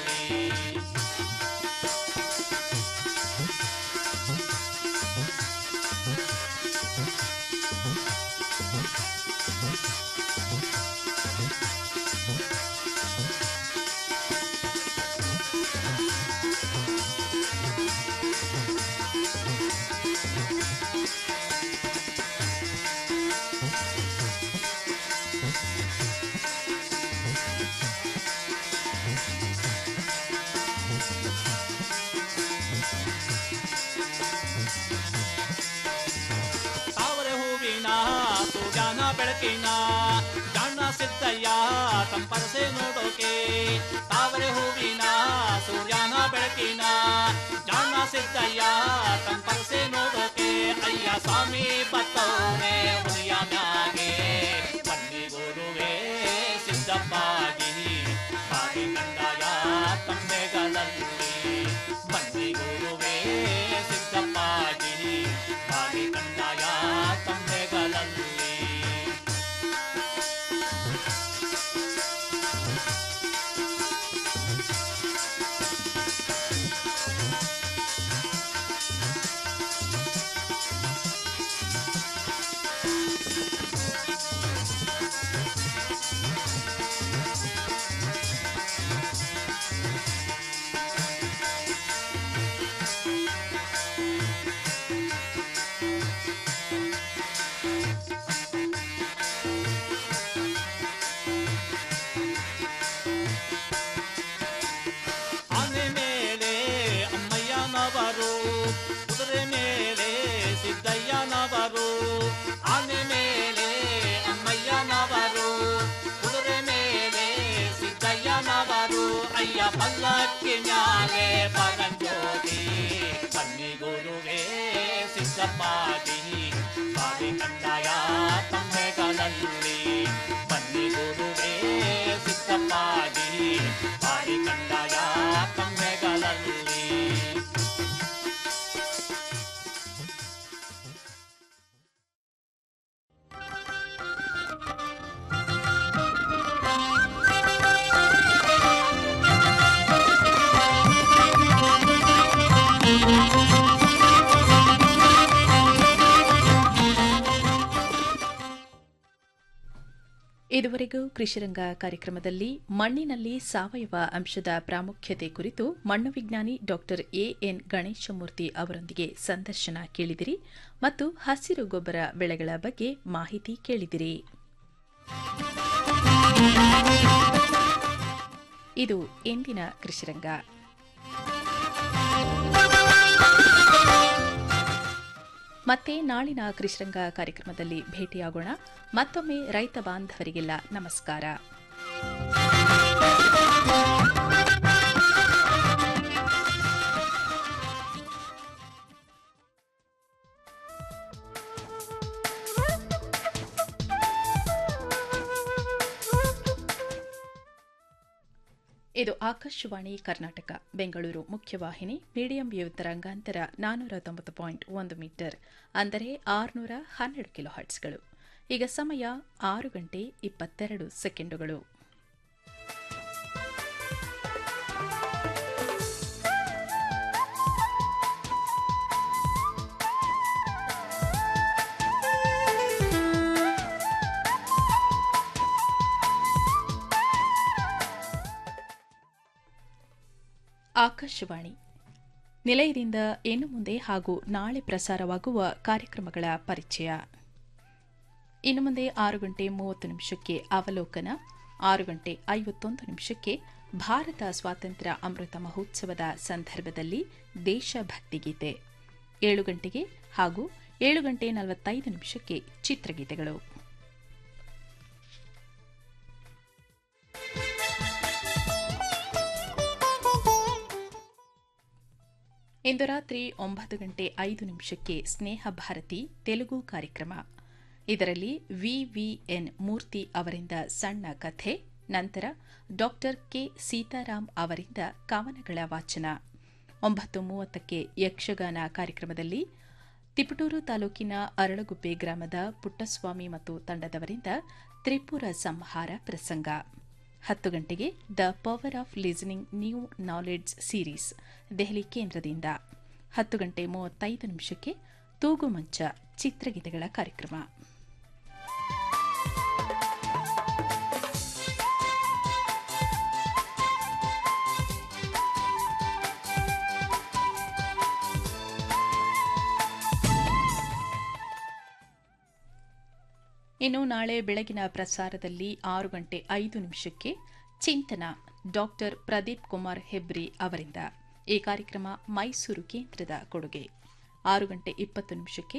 ತಾವರೆ ಹೂವಿನ ಸೂರ್ಯನ ಬೆಳಕಿನ ಜಾಣ ಸಿದ್ದಯ್ಯ ತಂಪರಸೆ ನೋಡೋಕೆ ತಾವರೆ ಹೂವಿನ ಸೂರ್ಯನ ಬೆಳಕಿನ ಜಾಣ ಸಿದ್ದಯ್ಯ ತಂಪರಸೆ ನೋಡೋಕೆ ಅಯ್ಯ ಸ್ವಾಮಿ ಬತ್ತವ್ರೆ ಹುಲಿಯ ಮ್ಯಾಗೆ ಬನ್ನಿ ಗುರುವೇ ಸಿದ್ದಪ್ಪಾಗಿ ಬಾರಿ ಕಂಡಾಯ ತಂದೆಗಳಲ್ಲಿ ಬನ್ನಿ ಗುರುವೇ ಸಿದ್ದಪ್ಪಾಗಿ ಬಾರಿ ಕಂಡಾಯ ತಂದೆಗಳಲ್ಲಿ ಇದುವರೆಗೂ ಕೃಷಿರಂಗ ಕಾರ್ಯಕ್ರಮದಲ್ಲಿ ಮಣ್ಣಿನಲ್ಲಿ ಸಾವಯವ ಅಂಶದ ಪ್ರಾಮುಖ್ಯತೆ ಕುರಿತು ಮಣ್ಣು ವಿಜ್ಞಾನಿ ಡಾ ಎಎನ್ ಗಣೇಶಮೂರ್ತಿ ಅವರೊಂದಿಗೆ ಸಂದರ್ಶನ ಕೇಳಿದಿರಿ ಮತ್ತು ಹಸಿರು ಗೊಬ್ಬರ ಬೆಳೆಗಳ ಬಗ್ಗೆ ಮಾಹಿತಿ ಕೇಳಿದಿರಿ ಇದು ಇಂದಿನ ಕೃಷಿರಂಗ ಮತ್ತೆ ನಾಳಿನ ಕೃಷಿರಂಗ ಕಾರ್ಯಕ್ರಮದಲ್ಲಿ ಭೇಟಿಯಾಗೋಣ ಮತ್ತೊಮ್ಮೆ ರೈತ ಬಾಂಧವರಿಗೆಲ್ಲ ನಮಸ್ಕಾರ ಇದು ಆಕಾಶವಾಣಿ ಕರ್ನಾಟಕ ಬೆಂಗಳೂರು ಮುಖ್ಯವಾಹಿನಿ ಮೀಡಿಯಂ ವೇವ್ ತರಂಗಾಂತರ ನಾನ್ನೂರ ತೊಂಬತ್ತು ಪಾಯಿಂಟ್ ಒಂದು ಮೀಟರ್ ಅಂದರೆ ಆರುನೂರ ಹನ್ನೆರಡು ಕಿಲೋ ಹರ್ಟ್ಸ್ಗಳು ಈಗ ಸಮಯ ಆರು ಗಂಟೆ ಇಪ್ಪತ್ತೆರಡು ಸೆಕೆಂಡುಗಳು ಆಕಾಶವಾಣಿ ನಿಲಯದಿಂದ ಇನ್ನು ಮುಂದೆ ಹಾಗೂ ನಾಳೆ ಪ್ರಸಾರವಾಗುವ ಕಾರ್ಯಕ್ರಮಗಳ ಪರಿಚಯ ಇನ್ನು ಮುಂದೆ ಆರು ಗಂಟೆ ಮೂವತ್ತು ನಿಮಿಷಕ್ಕೆ ಅವಲೋಕನ ಆರು ಗಂಟೆ ಐವತ್ತೊಂದು ನಿಮಿಷಕ್ಕೆ ಭಾರತ ಸ್ವಾತಂತ್ರ್ಯ ಅಮೃತ ಮಹೋತ್ಸವದ ಸಂದರ್ಭದಲ್ಲಿ ದೇಶಭಕ್ತಿ ಗೀತೆ ಏಳು ಗಂಟೆಗೆ ಹಾಗೂ ಏಳು ಗಂಟೆ ನಲವತ್ತೈದು ನಿಮಿಷಕ್ಕೆ ಚಿತ್ರಗೀತೆಗಳು ಇಂದು ರಾತ್ರಿ ಒಂಬತ್ತು ಗಂಟೆ ಐದು ನಿಮಿಷಕ್ಕೆ ಸ್ನೇಹ ಭಾರತಿ ತೆಲುಗು ಕಾರ್ಯಕ್ರಮ ಇದರಲ್ಲಿ ವಿವಿಎನ್ ಮೂರ್ತಿ ಅವರಿಂದ ಸಣ್ಣ ಕಥೆ ನಂತರ ಡಾಕ್ಟರ್ ಕೆ ಸೀತಾರಾಮ್ ಅವರಿಂದ ಕವನಗಳ ವಾಚನ ಒಂಬತ್ತು ಮೂವತ್ತಕ್ಕೆ ಯಕ್ಷಗಾನ ಕಾರ್ಯಕ್ರಮದಲ್ಲಿ ತಿಪಟೂರು ತಾಲೂಕಿನ ಅರಳಗುಪ್ಪೆ ಗ್ರಾಮದ ಪುಟ್ಟಸ್ವಾಮಿ ಮತ್ತು ತಂಡದವರಿಂದ ತ್ರಿಪುರ ಸಂಹಾರ ಪ್ರಸಂಗ ಹತ್ತು ಗಂಟೆಗೆ the power of listening new knowledge series Delhi ಕೇಂದ್ರದಿಂದ ಹತ್ತು ಗಂಟೆ ಮೂವತ್ತೈದು ನಿಮಿಷಕ್ಕೆ ತೂಗು ಮಂಚ ಚಿತ್ರಗೀತೆಗಳ ಕಾರ್ಯಕ್ರಮ ಇನ್ನು ನಾಳೆ ಬೆಳಗಿನ ಪ್ರಸಾರದಲ್ಲಿ ಆರು ಗಂಟೆ ಐದು ನಿಮಿಷಕ್ಕೆ ಚಿಂತನ ಡಾಕ್ಟರ್ ಪ್ರದೀಪ್ ಕುಮಾರ್ ಹೆಬ್ರಿ ಅವರಿಂದ ಈ ಕಾರ್ಯಕ್ರಮ ಮೈಸೂರು ಕೇಂದ್ರದ ಕೊಡುಗೆ ಆರು ಗಂಟೆ ಇಪ್ಪತ್ತು ನಿಮಿಷಕ್ಕೆ